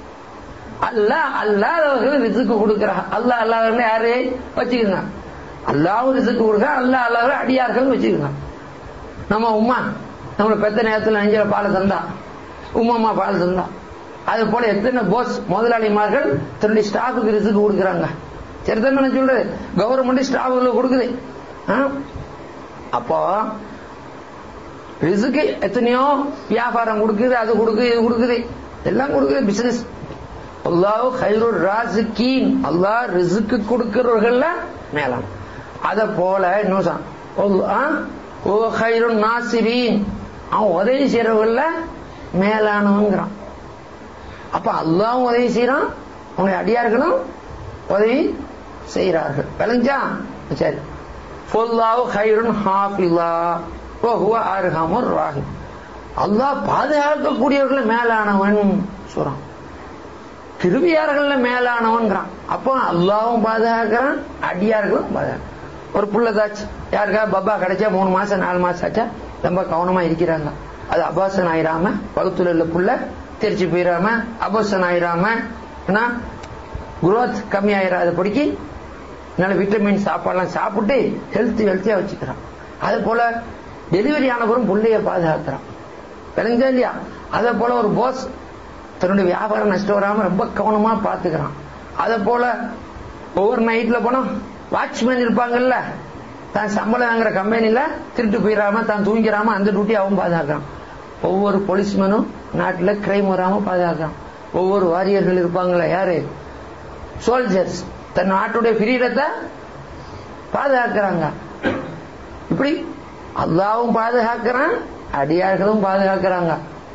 அல்லாஹ் அல்லாதவர்கள் ரிசுக்கு கொடுக்கிறான் அல்லாஹ் அல்லாதவர்கள் யாரு வச்சுக்கோங்க அல்லாவும் ரிசுக்கு கொடுக்க அல்லாஹ் அல்லாதவர்கள் அடியார்கள் வச்சுக்கோங்க நம்ம உமா நம்மள பெத்த நேரத்தில் நெஞ்சல பால் தந்தா உமாமா பால் தந்தா அது போல எத்தனை போஸ் முதலாளிமார்கள் தன்னுடைய ஸ்டாஃபுக்கு ரிசுக்கு கொடுக்குறாங்க சரிதான் சொல்றது கவர்மெண்ட் ஸ்டாஃபுகளுக்கு கொடுக்குது ஆ? அப்போ ரிசுக்கு எத்தனையோ வியாபாரம் கொடுக்குது அது கொடுக்குது இது கொடுக்குது எல்லாம் கொடுக்குது பிசினஸ் அல்லாஹ் ஹைருர் ராசிக்கீன் அல்லாஹ் ரிசுக்கு கொடுக்கிறவர்கள்ல மேலான அத போல இன்னும் சொன்னான். ஒல்- ஆ? ஓ ஹைருன் நாசிரீன் அவன் உதவி செய்யறவர்கள்ல மேலானவங்கிறான் அப்ப அல்லாஹ் உதவி செய்யறான் உன்னை அடியார்களும் உதவி செய்கிறார்கள் விளஞ்சா சரி ஃபுல்லாஹு ஹைருன் ஹாஃபிலா ஓ ஹுவ அர்ஹமுர் ராஹிம் அல்லாஹ் பாதுகாக்கக்கூடியவர்கள் மேலானவன் சொல்றான் கிருவியார்கள்ல மேலானவன்கிறான் அப்போ அல்லாவும் பாதுகாக்கிறான் அடியார்களும் பாதுகாக்க ஒரு புள்ளதாச்சு யாருக்கா பப்பா கிடைச்சா மூணு மாசம் நாலு மாசம் ஆச்சா ரொம்ப கவனமா இருக்கிறாங்க அது அபாசன் ஆயிராம வகுத்துல உள்ள புள்ள தெரிச்சு போயிடாம அபாசன் ஆயிராம குரோத் கம்மி ஆயிராத படிக்கு நல்ல விட்டமின் சாப்பாடுலாம் சாப்பிட்டு ஹெல்த்தி ஹெல்த்தியா வச்சுக்கிறான் அது போல டெலிவரி ஆனவரும் புள்ளைய பாதுகாக்கிறான் விளங்குதா இல்லையா அதே போல ஒரு போஸ் தன்னுடைய வியாபாரம் நஷ்டம் வராம ரொம்ப கவனமா பாத்துக்கிறான் அதே போல ஒவ்வொரு நைட்ல போனா வாட்ச்மேன் இருப்பாங்கல்ல தான் சம்பளம் வாங்குற கம்பெனில திருட்டு போயிடாம தான் தூங்கிடாம அந்த டியூட்டி அவன் பாதுகாக்கிறான் ஒவ்வொரு போலீஸ்மேனும் நாட்டுல கிரைம் வராம பாதுகாக்கிறான் ஒவ்வொரு வாரியர்கள் இருப்பாங்களே யாரு சோல்ஜர்ஸ் தன் நாட்டுடைய கிரீடத்தை பாதுகாக்கிறாங்க இப்படி அல்லாவும் பாதுகாக்கிறான் அடியார்களும் பாதுகாக்கிறாங்க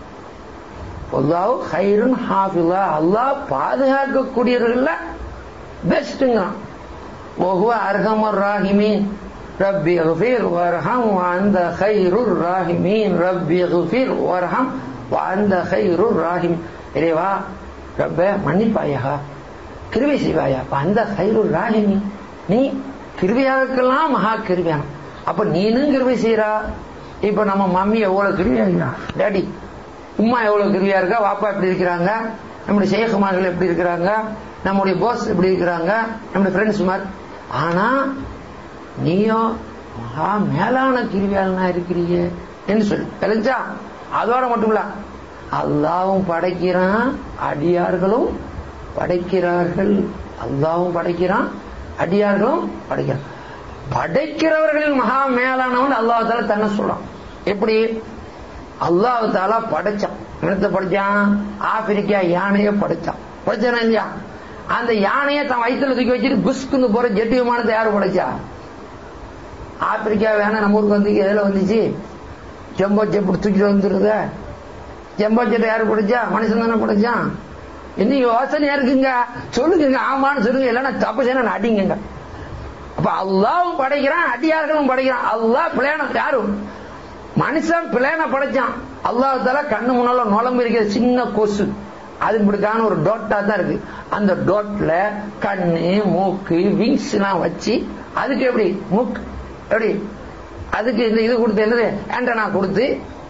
அல்லாஹ் ஹைருன் ஹாஃபிலா அல்லாஹ் பாதுகாக்கக்கூடியவர்கள்ல பெஸ்ட்ங்கிறான் وهو أرحم الراحمين رب اغفر وارحم وأنت خير الراحمين رب اغفر وارحم وأنت خير الراحمين இறைவா ரப்ப மன்னிப்பாயா கிருபை செய்வாயா அந்த ஹைரு ராகினி நீ கிருபியாருக்கெல்லாம் மகா கிருபியான அப்ப நீனும் கிருபை செய்யறா இப்ப நம்ம மம்மி எவ்வளவு கிருபியா இருக்கா டேடி உம்மா எவ்வளவு கிருபியா இருக்கா வாப்பா எப்படி இருக்கிறாங்க நம்முடைய சேகமார்கள் எப்படி இருக்கிறாங்க நம்முடைய போஸ் எப்படி இருக்கிறாங்க நம்முடைய ஃப்ரெண்ட்ஸ் மாதிரி ஆனா நீயும் மகா மேலான கிருவியாளனா இருக்கிறீங்க என்று சொல்லி தெரிஞ்சா அதோட மட்டும் இல்ல அல்லாவும் படைக்கிறான் அடியார்களும் படைக்கிறார்கள் அல்லாவும் படைக்கிறான் அடியார்களும் படைக்கிறான் படைக்கிறவர்களின் மகா மேலானவன் அல்லாஹால தன்னை சொல்றான் எப்படி அல்லாஹால படைச்சான் என்னத்தை படைச்சான் ஆப்பிரிக்கா யானைய படைச்சான் படைச்சானா இல்லையா அந்த யானையை தன் வயிற்றுல தூக்கி வச்சுட்டு புஷ்குன்னு போற ஜெட்டு விமானத்தை யாரு படைச்சா ஆப்பிரிக்கா வேணா நம்ம ஊருக்கு வந்து எதுல வந்துச்சு ஜம்போ ஜெட் தூக்கிட்டு வந்துருத ஜம்போ ஜெட் யாரு படைச்சா மனுஷன் தானே படைச்சான் இன்னும் யோசனையா இருக்குங்க சொல்லுங்க ஆமான்னு சொல்லுங்க இல்லைன்னா தப்பு செய்யணும் அடிங்க அப்ப அல்லாவும் படைக்கிறான் அடியார்களும் படைக்கிறான் அல்லாஹ் பிளேன யாரும் மனுஷன் பிளேன படைச்சான் அல்லாஹால கண்ணு முன்னால நுழம்பு இருக்கிற சின்ன கொசு அது இப்படிக்கான ஒரு டோட்டா தான் இருக்கு அந்த டோட்ல கண்ணு மூக்கு விங்ஸ் எல்லாம் வச்சு அதுக்கு எப்படி மூக்கு எப்படி அதுக்கு இந்த இது கொடுத்து என்னது ஆண்டனா கொடுத்து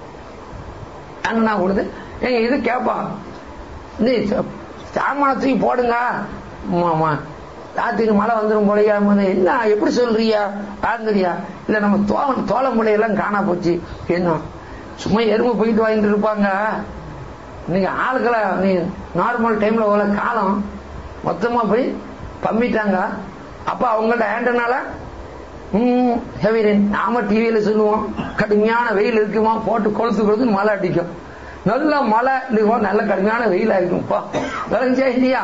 ஆண்டனா கொடுத்து ஏங்க இது கேட்பான் இந்த சாமானத்துக்கு போடுங்க ஆமா ராத்திரி மழை வந்துடும் போலையா என்ன எப்படி சொல்றியா ஆங்குறியா இல்ல நம்ம தோல தோலை முளையெல்லாம் காணா போச்சு என்ன சும்மா எறும்பு போயிட்டு வாங்கிட்டு இருப்பாங்க நீங்க ஆளுக்களை நீ நார்மல் டைம்ல உள்ள காலம் மொத்தமா போய் பம்பிட்டாங்க அப்ப அவங்கள்ட்ட ஆண்டனால ஹெவி ரெயின் நாம டிவியில சொல்லுவோம் கடுமையான வெயில் இருக்குமா போட்டு கொளுத்து கொளுத்து மழை அடிக்கும் நல்ல மழை இருக்கும் நல்ல கடுமையான வெயிலா இருக்கும்ப்பா விளைஞ்சா இல்லையா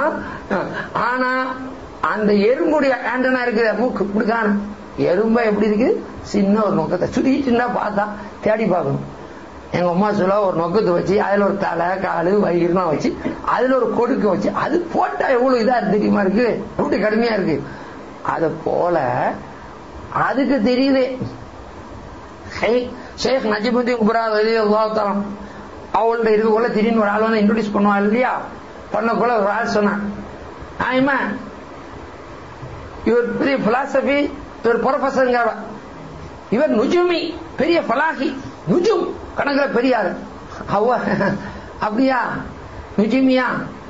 ஆனா அந்த எறும்புடைய ஆண்டனா இருக்குது மூக்கு இப்படிக்கான எறும்பா எப்படி இருக்கு சின்ன ஒரு நோக்கத்தை சுருக்கிட்டுன்னா பார்த்தா தேடி பார்க்கணும் எங்க அம்மா சொல்ல ஒரு நொக்கத்தை வச்சு அதுல ஒரு தலை காலு வயிறுலாம் வச்சு அதுல ஒரு கொடுக்க வச்சு அது போட்டா எவ்வளவு இதா தெரியுமா இருக்கு எப்படி கடுமையா இருக்கு அத போல அதுக்கு தெரியுது ஷேக் நஜிபுদ্দিন குப்ரா அல்லாஹ் அவங்கள்ட்ட இருக்கக்குள்ள திடீர்னு ஒரு ஆள் வந்து இன்ட்ரோடியூஸ் பண்ணுவான் இல்லையா பண்ணக்குள்ள ஒரு ஆள் சொன்னான் ஆயுமா இவர் பெரிய பிலாசபி இவர் ப்ரொஃபஸருங்க இவர் நுஜுமி பெரிய பலாகி நுஜும் கணக்குல பெரியார் அவ அப்படியா நுஜுமியா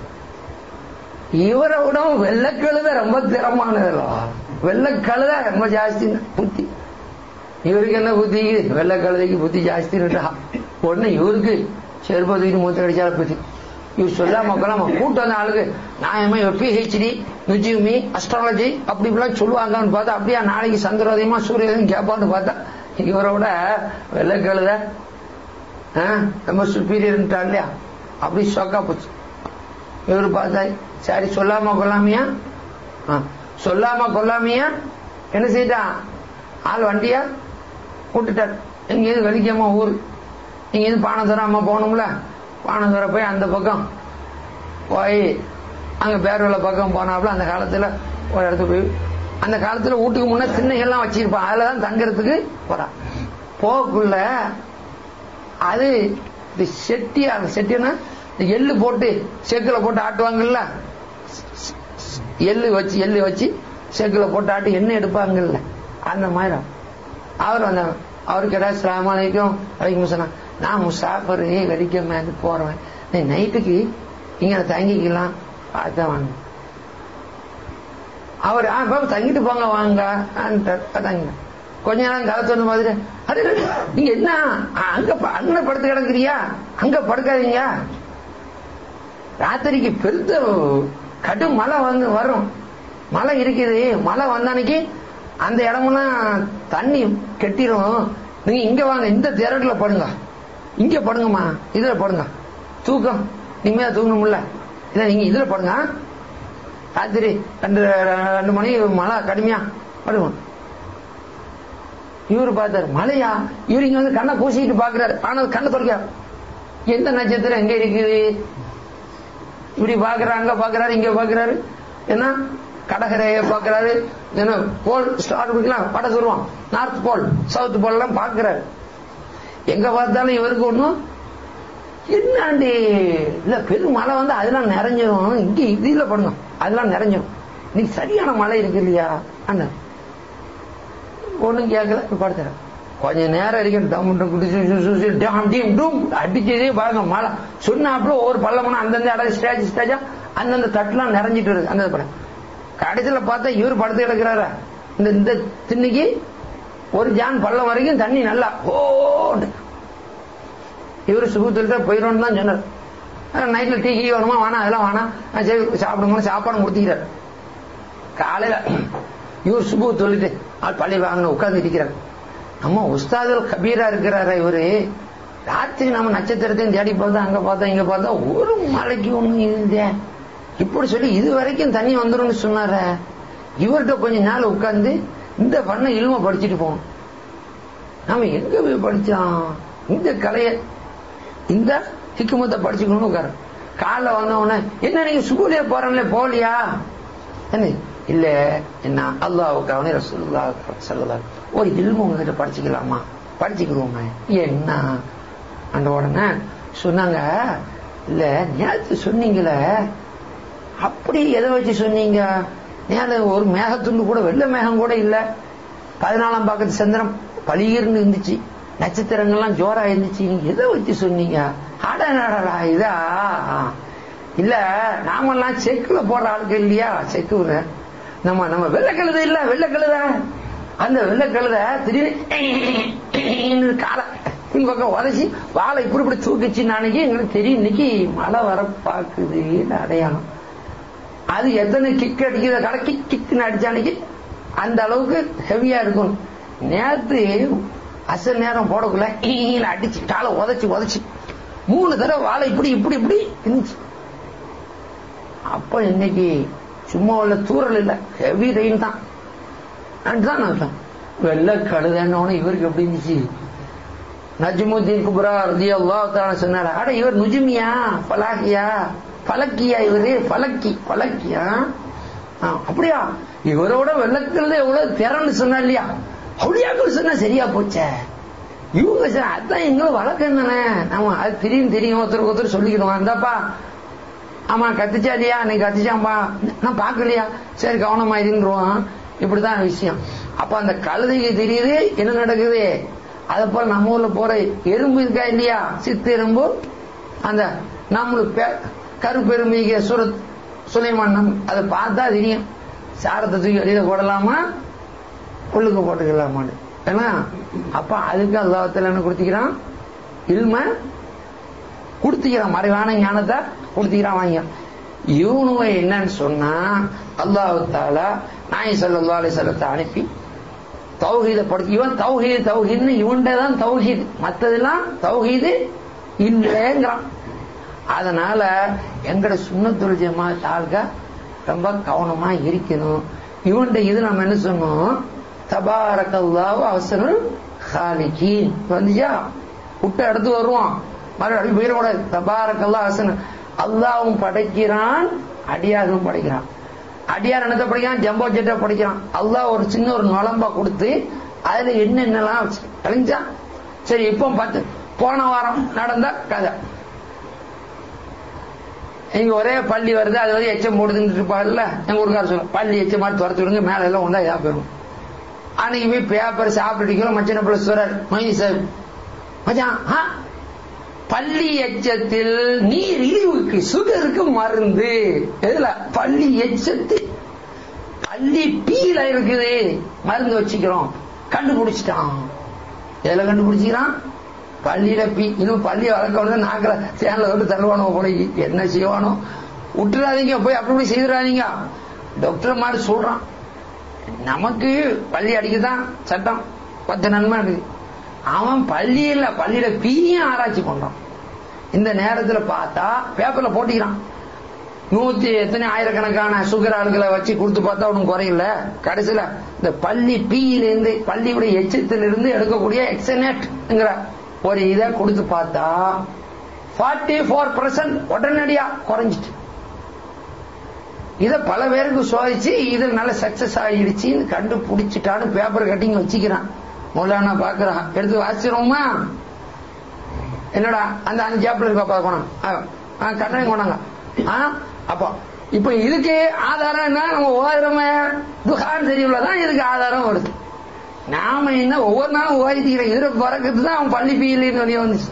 இவரை விட வெள்ளக்கழுத ரொம்ப திறமானதோ வெள்ளக்கழுத ரொம்ப ஜாஸ்தி புத்தி இவருக்கு என்ன புத்தி வெள்ளக்கழுதைக்கு புத்தி ஜாஸ்தின்னுட்டா உடனே இவருக்கு செருப்பதுக்கு மூத்த கடிச்சால புத்தி இவர் சொல்லாம கொள்ளாம கூட்டம் வந்த ஆளுக்கு நியாயமா இவர் பிஹெச்டி நுஜிமி அஸ்ட்ராலஜி அப்படி இப்படிலாம் சொல்லுவாங்கன்னு பார்த்தா அப்படியா நாளைக்கு சந்திரோதயமா சூரியன் கேட்பான்னு பார்த்தா இவரோட வெள்ளக்கழுத ரொம்ப சுப்பீரியர்ட்டா இல்லையா அப்படி ஷாக்கா போச்சு இவரு பார்த்தா சரி சொல்லாம கொள்ளாமையா ஆ, சொல்லாம கொள்ளாமையா என்ன செய்தான் ஆள் வண்டியா விட்டுட்டார் எங்கேயாவது வெளிக்காம ஊர் எங்கேயாவது பானதுரம் அம்மா போகணும்ல பானதுரம் போய் அந்த பக்கம் போய் அங்க பேர்வல பக்கம் போனாப்புல அந்த காலத்துல ஒரு இடத்துக்கு போய் அந்த காலத்துல வீட்டுக்கு முன்ன திண்ணைகள்லாம் வச்சிருப்பான் அதுலதான் தங்கறதுக்கு போறான் போக்குள்ள அது இந்த செட்டி அந்த செட்டினா இந்த எள்ளு போட்டு செக்குல போட்டு ஆட்டுவாங்கல்ல எள்ளு வச்சு எள்ளு வச்சு செக்குல போட்டு ஆட்டி எண்ணெய் எடுப்பாங்கல்ல அந்த மாதிரி அவர் வந்த அவருக்கு ஏதாவது சிலாமலைக்கும் வரைக்கும் சொன்னா நான் முசாஃபர் வரைக்கும் மேல போறேன் நீ நைட்டுக்கு இங்க தங்கிக்கலாம் பார்த்தா வாங்க அவர் ஆ பாப்பா தங்கிட்டு போங்க வாங்க தங்க கொஞ்ச நேரம் காலத்து வந்து மாதிரி அது நீங்க என்ன ஆ, அங்க ப- அங்க படுத்து கிடக்குறியா அங்க படுக்காதீங்க ராத்திரிக்கு பெருத்த கடும் மழை வந்து வரும் மழை இருக்குது மழை வந்தானைக்கு அந்த இடமெல்லாம் தண்ணி கெட்டிரும் நீங்க இங்க வாங்க இந்த திரட்டுல படுங்க இங்க படுங்கம்மா இதுல படுங்க தூக்கம் நிம்மதியா தூங்கணும்ல இல்ல நீங்க இதுல படுங்க ராத்திரி ரெண்டு ரெண்டு மணி மழை கடுமையா படுங்க இவரு பார்த்தாரு மழையா இவரு இங்க வந்து கண்ணை பூசிக்கிட்டு பாக்குறாரு ஆனா கண்ணை தொடக்காரு எந்த நட்சத்திரம் எங்க இருக்குது இப்படி பாக்குறாரு அங்க பாக்குறாரு இங்க பாக்குறாரு என்ன கடற்கரைய பாக்குறாரு என்ன போல் ஸ்டார் பண்ணிக்கலாம் வட துருவம் நார்த் போல் சவுத் போல் எல்லாம் பாக்குறாரு எங்க பார்த்தாலும் இவருக்கு ஒண்ணும் என்னாண்டி இல்ல பெரும் மழை வந்து அதெல்லாம் நிறைஞ்சிரும் இங்க இதுல படுங்க அதெல்லாம் நிறைஞ்சிரும் இன்னைக்கு சரியான மழை இருக்கு இல்லையா அண்ணன் ஒண்ணும் கேட்கல படுத்துறேன் கொஞ்ச நேரம் வரைக்கும் டம் டம் குடிச்சு சு, சு, சு, டாம் டீம் டூம் அடிச்சதே பாருங்க மழை சொன்னாப்புல ஒவ்வொரு பள்ளமனா அந்தந்த இடம் ஸ்டேஜ் ஸ்டேஜா அந்தந்த தட்டுலாம் நிறைஞ்சிட்டு இருக்கு அந்த படம் கடைசியில பார்த்தா இவர் படுத்து கிடக்குறாரு இந்த இந்த திண்ணிக்கு ஒரு ஜான் பள்ளம் வரைக்கும் தண்ணி நல்லா ஓண்டு இவரு சுகத்துல போயிடும் தான் சொன்னார் நைட்ல டீ கீ வேணுமா வேணாம் அதெல்லாம் வேணாம் ஆ, சரி சாப்பிடுங்க சாப்பாடு கொடுத்துக்கிறார் காலையில இவர் சுபு சொல்லிட்டு ஆள் பள்ளி வாங்கணும் உட்கார்ந்து இருக்கிறார் நம்ம உஸ்தாதுல் கபீரா இருக்கிறாரா இவரு ராத்திரி நம்ம நட்சத்திரத்தையும் தேடி பார்த்தா அங்க பார்த்தா இங்க பார்த்தா ஒரு மலைக்கு ஒண்ணு இல்லையே இப்படி சொல்லி இது வரைக்கும் தண்ணி வந்துரும்னு சொன்னார இவர்கிட்ட கொஞ்ச நாள் உட்கார்ந்து இந்த பண்ண இல்ம படிச்சுட்டு போகணும் நாம எங்க போய் படிச்சோம் இந்த கலைய இந்த ஹிக்குமத்தை படிச்சுக்கணும்னு உட்காரு காலைல வந்த உடனே என்ன நீங்க ஸ்கூலே போறீங்களே போகலையா என்ன இல்ல என்ன அல்லாவுக்காக ரசூலுல்லா சொல்லலாம் ஒரு இல்மு உங்ககிட்ட படிச்சுக்கலாமா படிச்சுக்கிடுவோமே என்ன அந்த உடனே சொன்னாங்க இல்ல நேத்து சொன்னீங்களே அப்படி எதை வச்சு சொன்னீங்க நேர ஒரு மேகத்துண்டு கூட வெள்ளை மேகம் கூட இல்ல பதினாலாம் பாக்கத்து சந்திரம் பளிர்னு இருந்துச்சு நட்சத்திரங்கள்லாம் ஜோரா இருந்துச்சு நீங்க எதை வச்சு சொன்னீங்க அடடா இதா இல்ல நாமெல்லாம் செக்குல போடுற ஆளுக்கு இல்லையா செக்கு நம்ம நம்ம வெள்ளக்கழுத இல்ல வெள்ளக்கழுத அந்த வெள்ளக்கழுத திடீர்னு காலை இந்த பக்கம் உதச்சி வாழை இப்படி இப்படி தூக்கிச்சு நாளைக்கு எங்களுக்கு தெரியும் இன்னைக்கு மழை வர பாக்குது அடையாளம் அது எத்தனை கிக் அடிக்கிற கடை கிக் கிக்னு அடிச்சானைக்கு அந்த அளவுக்கு ஹெவியா இருக்கும் நேத்து அசல் நேரம் போடக்குள்ள ஈன்னு அடிச்சு காலை உதச்சு உதச்சு மூணு தடவை வாழை இப்படி இப்படி இப்படி இருந்துச்சு அப்ப இன்னைக்கு சும்மா உள்ள தூரல் இல்ல ஹெவி ரெயின் தான் தான் அர்த்தம் வெள்ள கழுதன்னு இவருக்கு எப்படி இருந்துச்சு நஜ்முத்தீன் குப்ரா ரதி அல்லாஹ் சொன்னாரு அட இவர் நுஜுமியா பலாகியா பலக்கியா இவரு பலக்கி பலக்கியா ஆ, அப்படியா இவரோட வெள்ளக்கல்ல எவ்வளவு திறன்னு சொன்னா இல்லையா அப்படியாக்கள் சொன்னா சரியா போச்சே இவங்க சொன்னா, அதான் எங்களும் வழக்கம் தானே ஆமா அது தெரியும் தெரியும் ஒருத்தருக்கு ஒருத்தர் சொல்லிக்கணும் அந்தாப்பா ஆமா கத்துச்சா இல்லையா நீ கத்துச்சாம்பா நான் பாக்கலையா சரி கவனமா இருந்துருவான் இப்படிதான் விஷயம் அப்ப அந்த கழுதைக்கு தெரியுது என்ன நடக்குது அதை போல நம்ம ஊர்ல போற எறும்பு இருக்கா இல்லையா சித்து எறும்பு அந்த நம்மளுக்கு பே- கருப்பெருமைக்கு சுரத் சுலைமான் நம் அதை பார்த்தா தெரியும் சாரத்தை தூக்கி வெளியில போடலாமா உள்ளுக்கு போட்டுக்கலாமான்னு ஏன்னா அப்ப அதுக்கு அல்லாஹத்துல என்ன கொடுத்துக்கிறான் இல்ம கொடுத்துக்கிறான் மறைவான ஞானத்தை கொடுத்துக்கிறான் வாங்க இவனுங்க என்னன்னு சொன்னா அல்லாஹு தாலா நாய் சல்லா அலிசல்லத்தை அனுப்பி தௌஹீத படுத்தி இவன் தௌஹீது தௌஹீதுன்னு இவன்ட தான் தௌஹீது மத்ததெல்லாம் தௌஹீது இல்லைங்கிறான் அதனால எங்கட சுண்ணத்துல் ஜமாத் ஆள்க ரொம்ப கவனமா இருக்கணும் இவன்ட இது நம்ம என்ன சொன்னோம் தபாரக்கல்லாஹு அவசரம் ஹாலிகி வந்துச்சா விட்ட இடத்து வருவோம் மறுபடியும் போயிடக்கூடாது தபாரக்கல்லா அவசரம் அல்லாவும் படைக்கிறான் அடியாரும் படைக்கிறான் அடியார் என்னத்தை படிக்கிறான் ஜம்போ ஜெட்டா படிக்கிறான் அல்லாஹ் ஒரு சின்ன ஒரு நுழம்பா கொடுத்து அதுல என்னென்னலாம் கழிஞ்சா சரி இப்போ பார்த்து போன வாரம் நடந்த கதை இங்க ஒரே பள்ளி வருது அது வந்து எச்சம் போடுதுன்னு இருப்பாங்கல்ல எங்க ஊருக்கார சொல்ல பள்ளி எச்சம் மாதிரி துரத்து விடுங்க மேல எல்லாம் ஒன்றா இதா போயிடும் அன்னைக்கு போய் பேப்பர் சாப்பிட்டு மச்சன பிள்ளை சொல்றாரு மொய்னி சார் மச்சான் ஆ, பள்ளி எச்சத்தில் நீர் இழிவுக்கு சுகருக்கு மருந்து எதுல பள்ளி எச்சத்தில் பள்ளி பீல இருக்குது மருந்து வச்சுக்கிறோம் கண்டுபிடிச்சிட்டான் எதுல கண்டுபிடிச்சிக்கிறான் பள்ளியில பீ இன்னும் பள்ளியை வளர்க்கணும் நாக்கில சேனல விட்டு தள்ளுவானோ போல என்ன செய்வானோ விட்டுறாதீங்க போய் அப்படி இப்படி செய்துறாதீங்க டாக்டர் மாதிரி சொல்றான் நமக்கு பள்ளி அடிக்குதான் சட்டம் பத்து நன்மை இருக்கு அவன் பள்ளியில பள்ளியில பீயும் ஆராய்ச்சி பண்றான் இந்த நேரத்துல பார்த்தா பேப்பர்ல போட்டிக்கிறான் நூத்தி எத்தனை ஆயிரக்கணக்கான சுகர் ஆளுகளை வச்சு கொடுத்து பார்த்தா ஒன்றும் குறையில கடைசியில இந்த பள்ளி பீயில இருந்து பள்ளியுடைய எச்சத்திலிருந்து எடுக்கக்கூடிய எக்ஸனேட்ங்கிற ஒரு இதை கொடுத்து பார்த்தா ஃபார்ட்டி ஃபோர் பர்சன்ட் உடனடியா குறைஞ்சிட்டு இத பல பேருக்கு சோதிச்சு இது நல்ல சக்சஸ் ஆகிடுச்சின்னு கண்டுபிடிச்சிட்டான்னு பேப்பர் கட்டிங் வச்சுக்கிறான் மௌலானா பாக்குறான் எடுத்து வாசிச்சிருவோமா என்னடா அந்த அஞ்சு சாப்பிள் இருக்கா பார்க்கணும் கண்ணனை கொண்டாங்க ஆ அப்போ இப்ப இதுக்கு ஆதாரம் என்ன நம்ம ஓதுறோமே துகான் தெரியுள்ளதான் இதுக்கு ஆதாரம் வருது நாம என்ன ஒவ்வொரு நாளும் ஓதிக்கிறோம் இதுல பிறக்கிறது தான் அவன் பள்ளி பீலின்னு வெளியே வந்துச்சு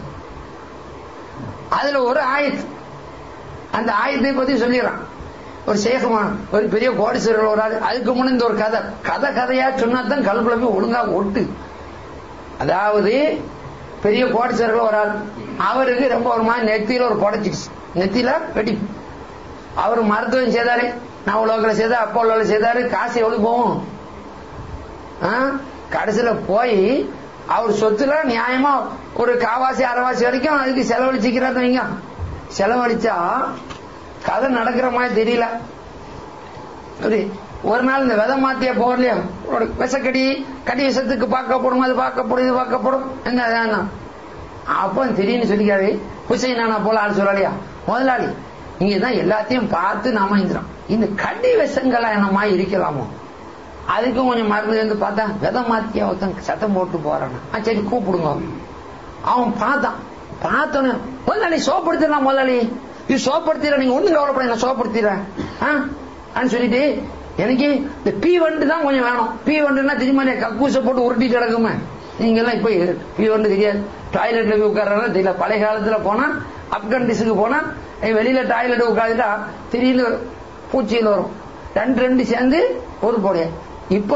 அதுல ஒரு ஆயத்து அந்த ஆயத்தை பத்தி சொல்லிடுறான் ஒரு சேகமான் ஒரு பெரிய கோடீஸ்வரர் ஒரு ஆள் அதுக்கு முன்ன இந்த ஒரு கதை கதை கதையா சொன்னா தான் கல்புல போய் ஒழுங்கா ஒட்டு அதாவது பெரிய கோடீஸ்வரர்கள் ஒரு ஆள் அவருக்கு ரொம்ப ஒரு மாதிரி நெத்தியில ஒரு புடைச்சிடுச்சு நெத்தியில வெடி அவர் மருத்துவம் செய்தாரு நான் உலகில் செய்தார் அப்போ உலகில் செய்தாரு காசு எவ்வளவு போகும் ஆ? கடைசியில போய் அவர் சொத்துல நியாயமா ஒரு காவாசி அரைவாசி வரைக்கும் அதுக்கு செலவழிச்சுக்கிறாரு வைங்க செலவழிச்சா கதை நடக்கிற மாதிரி தெரியல ஒரு ஒரு நாள் இந்த விதை மாத்திய போகலையா ஒரு விஷக்கடி கடி விஷத்துக்கு பார்க்கப்படும் அது பார்க்கப்படும் இது பார்க்கப்படும் என்ன அதான் அப்போ திடீர்னு சொல்லிக்காரு ஹுசைன் நானா போல ஆள் சொல்லலையா முதலாளி இங்க தான் எல்லாத்தையும் பார்த்து நாம இருந்துறோம் இந்த கடி விஷங்களா என்னமா இருக்கலாமோ அதுக்கும் கொஞ்சம் மருந்து வந்து பார்த்தா விதை மாத்தியா ஒருத்தன் சத்தம் போட்டு போறான் ஆ, சரி கூப்பிடுங்க அவன் பார்த்தான் பார்த்தோன்னு முதலாளி சோப்படுத்திடலாம் முதலாளி இது சோப்படுத்திடுறேன் நீங்க ஒண்ணும் கவலைப்பட நான் சோப்படுத்திடுறேன் ஆ சொல்லிட்டு எனக்கு இந்த பீ வண்டு தான் கொஞ்சம் வேணும் பீ வண்டுன்னா திரும்ப கக்கூசை போட்டு உருட்டிட்டு கிடக்குமே நீங்க எல்லாம் இப்ப பீ வண்டு தெரியாது டாய்லெட்ல போய் உட்கார்றதா தெரியல பழைய காலத்துல போனா அப்கண்டிஸுக்கு போனா ஏய், வெளியில டாய்லெட் உட்காந்துட்டா திடீர்னு பூச்சியில் வரும் ரெண்டு ரெண்டு சேர்ந்து ஒரு போடைய இப்ப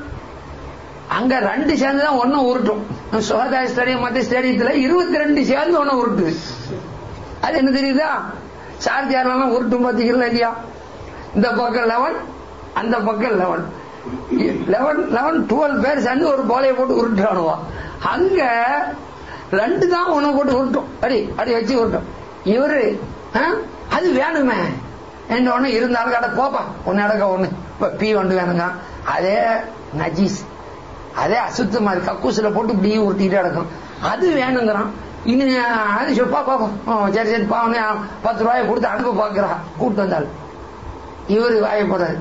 அங்க ரெண்டு சேர்ந்து தான் ஒன்னும் உருட்டும் சுகதாய ஸ்டேடியம் மத்திய ஸ்டேடியத்துல இருபத்தி ரெண்டு சேர்ந்து ஒன்னும் உருட்டுது அது என்ன தெரியுதா சார்ஜியாரெல்லாம் உருட்டும் பாத்தீங்களா இல்லையா இந்த பக்கம் லெவன் அந்த பக்கம் லெவன் லெவன் லெவன் டுவெல் பேர் சேர்ந்து ஒரு போலையை போட்டு உருட்டுறானுவான் அங்க ரெண்டு தான் ஒண்ணு போட்டு உருட்டும் அடி அடி வச்சு உருட்டும் இவரு ஆ, அது வேணுமே என்ன ஒண்ணு இருந்தாலும் கடை போப்பா ஒன்னு அடக்க ஒண்ணு இப்ப பீ வண்டு வேணுங்க அதே நஜீஸ் அதே அசுத்தமா இருக்கு கக்கூசில போட்டு இப்படி உருட்டிட்டு கிடக்கும் அது வேணுங்கிறான் இன்னும் அது சொல்ப்பா பாப்பா ஓ, சரி சரி பாவனே பத்து ரூபாயை கொடுத்து அனுப்ப பாக்குறா கூப்பிட்டு வந்தாள் இவரு வாய போறாரு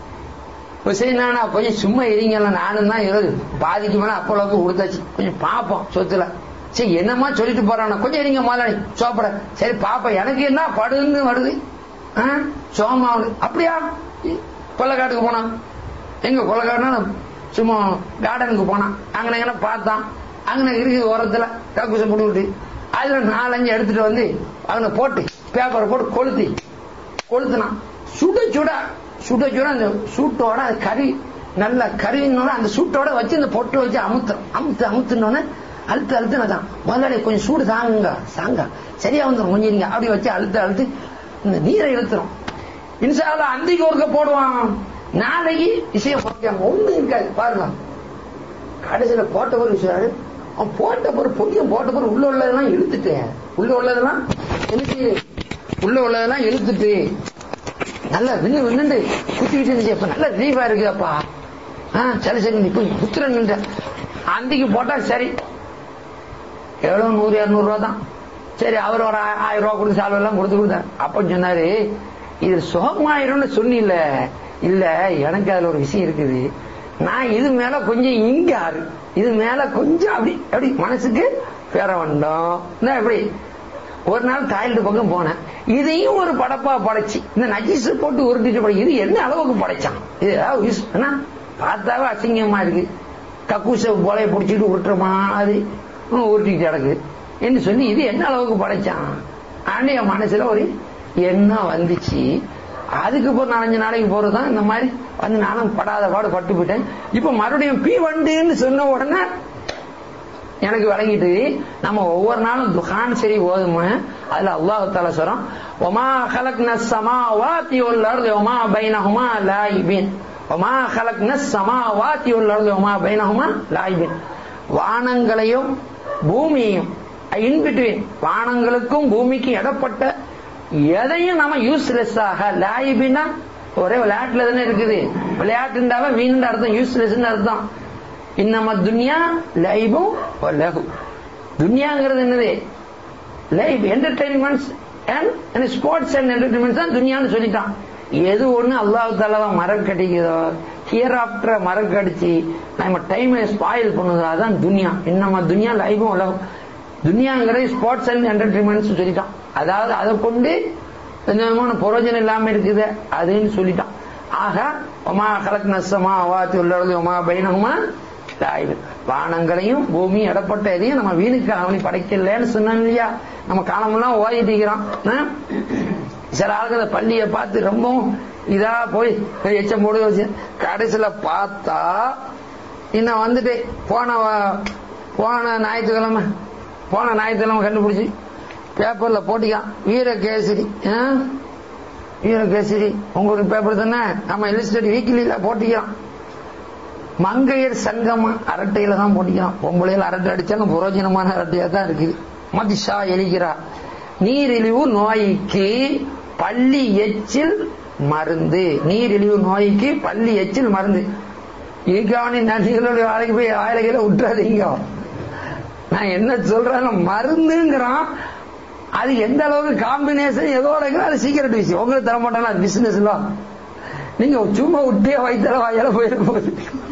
நானா கொஞ்சம் சும்மா இருங்கல்ல நானும் தான் இருக்கு பாதிக்கு மேல அப்பளவுக்கு கொடுத்தாச்சு கொஞ்சம் பாப்போம் சொத்துல சரி என்னமா சொல்லிட்டு போறானா கொஞ்சம் இருங்க முதலாளி சோப்பட சரி பாப்போம் எனக்கு என்ன படுன்னு வருது ஆ? சோமாவுது அப்படியா கொள்ளக்காட்டுக்கு போனான் எங்க கொள்ளக்காடுனா சும்மா கார்டனுக்கு போனான் அங்கன எங்கன பார்த்தான் அங்கன இருக்குது ஓரத்துல கக்கூசம் போட்டு விட்டு அதுல நாலஞ்சு எடுத்துட்டு வந்து அவனை போட்டு பேப்பரை போட்டு கொளுத்தி கொளுத்துனான் சுட சுட சுட சுட அந்த சூட்டோட அது கறி நல்ல கறினோட அந்த சூட்டோட வச்சு அந்த பொட்டு வச்சு அமுத்துறோம் அமுத்து அமுத்துனோடனே அழுத்து அழுத்துனதான் முதலாளி கொஞ்சம் சூடு தாங்குங்க சாங்க சரியா வந்துடும் கொஞ்சம் இருங்க அப்படி வச்சு அழுத்து அழுத்து இந்த நீரை இழுத்துறோம் இன்சால அன்றைக்கு ஒருக்க போடுவான் நாளைக்கு விஷயம் போட்டாங்க ஒண்ணு இருக்காது பாருங்க கடைசியில போட்ட ஒரு விஷயம் அவன் போட்ட பொருள் பொடியும் போட்ட பொருள் உள்ள உள்ளதெல்லாம் இழுத்துட்டேன் உள்ள உள்ளதெல்லாம் எனக்கு உள்ள உள்ளதெல்லாம் இழுத்துட்டு நல்லா விண்ணு விண்ணுண்டு குத்திக்கிட்டு இருந்துச்சு அப்ப நல்ல ரிலீஃபா இருக்குதாப்பா ஆ சரி சரி நீ போய் குத்துறன்னு அந்திக்கு போட்டா சரி எவ்வளவு நூறு இருநூறு ரூபா தான் சரி அவர் ஒரு ஆ- ஆயிரம் ரூபா கொடுத்து சால்வை எல்லாம் கொடுத்து கொடுத்தாரு அப்ப சொன்னாரு இது சுகமாயிரும்னு சொன்னில்ல இல்ல எனக்கு அதுல ஒரு விஷயம் இருக்குது நான் இது மேல கொஞ்சம் இங்காரு இது மேல கொஞ்சம் அப்படி அப்படி மனசுக்கு பேர வந்தோம் என்ன எப்படி ஒரு நாள் டாய்லெட் பக்கம் போனேன் இதையும் ஒரு படப்பா படைச்சு இந்த நஜீஸ் போட்டு உருட்டிட்டு படை இது என்ன அளவுக்கு படைச்சான் இது ஏதாவது யூஸ் என்ன பார்த்தாவே அசிங்கமா இருக்கு கக்கூச போலைய பிடிச்சிட்டு உருட்டுற மாதிரி ஹம், உருட்டிட்டு கிடக்கு என்று சொல்லி இது என்ன அளவுக்கு படைச்சான் ஆண்டு என் மனசுல ஒரு எண்ணம் வந்துச்சு அதுக்கு இப்போ நாலஞ்சு நாளைக்கு போறதுதான் இந்த மாதிரி வந்து நானும் படாத பாடு பட்டு போயிட்டேன் இப்ப மறுபடியும் பி வண்டுன்னு சொன்ன உடனே எனக்கு விளங்கிட்டு நம்ம ஒவ்வொரு நாளும் துகான் சரி ஓதும அதுல அல்லாஹ் தால சொல்றோம் ஒமா خلقنا السماوات والارض وما بينهما لاعبين وما خلقنا السماوات والارض وما بينهما لاعبين வானங்களையும் பூமியையும் இன் பிட்வீன் வானங்களுக்கும் பூமிக்கும் இடப்பட்ட எதையும் நம்ம யூஸ்லெஸ் ஆக லாயிபின்னா ஒரே விளையாட்டுல தானே இருக்குது விளையாட்டுண்டாவே வீணுன்ற அர்த்தம் யூஸ்லெஸ் அர்த்தம் இன்னம துன்யா லைபும் லகு துன்யாங்கிறது என்னது life entertainments and sports and entertainments தான் துன்யான்னு சொல்லிட்டான் எது ஒண்ணு அல்லாஹ் தாலா மறக்கடிக்குதோ ஹியர் ஆஃப்டர் மறக்கடிச்சு நம்ம டைமை ஸ்பாயில் பண்ணுதோ அதான் துன்யா இன்னம துன்யா லைஃபும் உலகம் துன்யாங்கிறது ஸ்போர்ட்ஸ் அண்ட் என்டர்டைன்மெண்ட்ஸ் சொல்லிட்டான் அதாவது அதை கொண்டு எந்த விதமான பிரயோஜனம் இல்லாம இருக்குது அதுன்னு சொல்லிட்டான் ஆக ஒமா கலக் நசமா அவாத்தி உள்ளது ஒமா பைனகுமா லாயிபு. வானங்களையும் பூமி இடப்பட்ட எதையும் நம்ம வீணுக்கு அவனி படைக்கலன்னு சொன்னான் இல்லையா நம்ம காலமெல்லாம் ஓதிட்டு இருக்கிறோம் ஆ? சில ஆளுங்க அந்த பள்ளியை பார்த்து ரொம்பவும் இதா போய் எச்சம் போடு வச்சு கடைசியில பார்த்தா இன்னும் வந்துட்டு போன வ- போன ஞாயிற்றுக்கிழமை போன ஞாயிற்றுக்கிழமை கண்டுபிடிச்சு பேப்பர்ல போட்டிக்கான் வீரகேசரி ஆ? வீரகேசரி உங்களுக்கு பேப்பர் தானே நம்ம இல்லஸ்டேட் வீக்லியில போட்டிக்கலாம் மங்கையர் சங்கம் அரட்டையில தான் போட்டிக்கலாம் பொம்பளையில அரட்டை அடிச்சாலும் புரோஜனமான அரட்டையா தான் இருக்குது மதிஷா எலிகிறா நீரிழிவு நோய்க்கு பள்ளி எச்சில் மருந்து நீரிழிவு நோய்க்கு பள்ளி எச்சில் மருந்து ஈகாவணி நதிகளுடைய வாழைக்கு போய் வாழைகளை விட்டுறாதீங்க நான் என்ன சொல்றேன் மருந்துங்கிறான் அது எந்த அளவுக்கு காம்பினேஷன் எதோட இருக்குதோ அது சீக்கிரட் விஷயம் உங்களுக்கு தர மாட்டாங்க அது பிசினஸ் எல்லாம் நீங்க சும்மா விட்டே வயிற்றுல வாயால போயிருக்க போகுது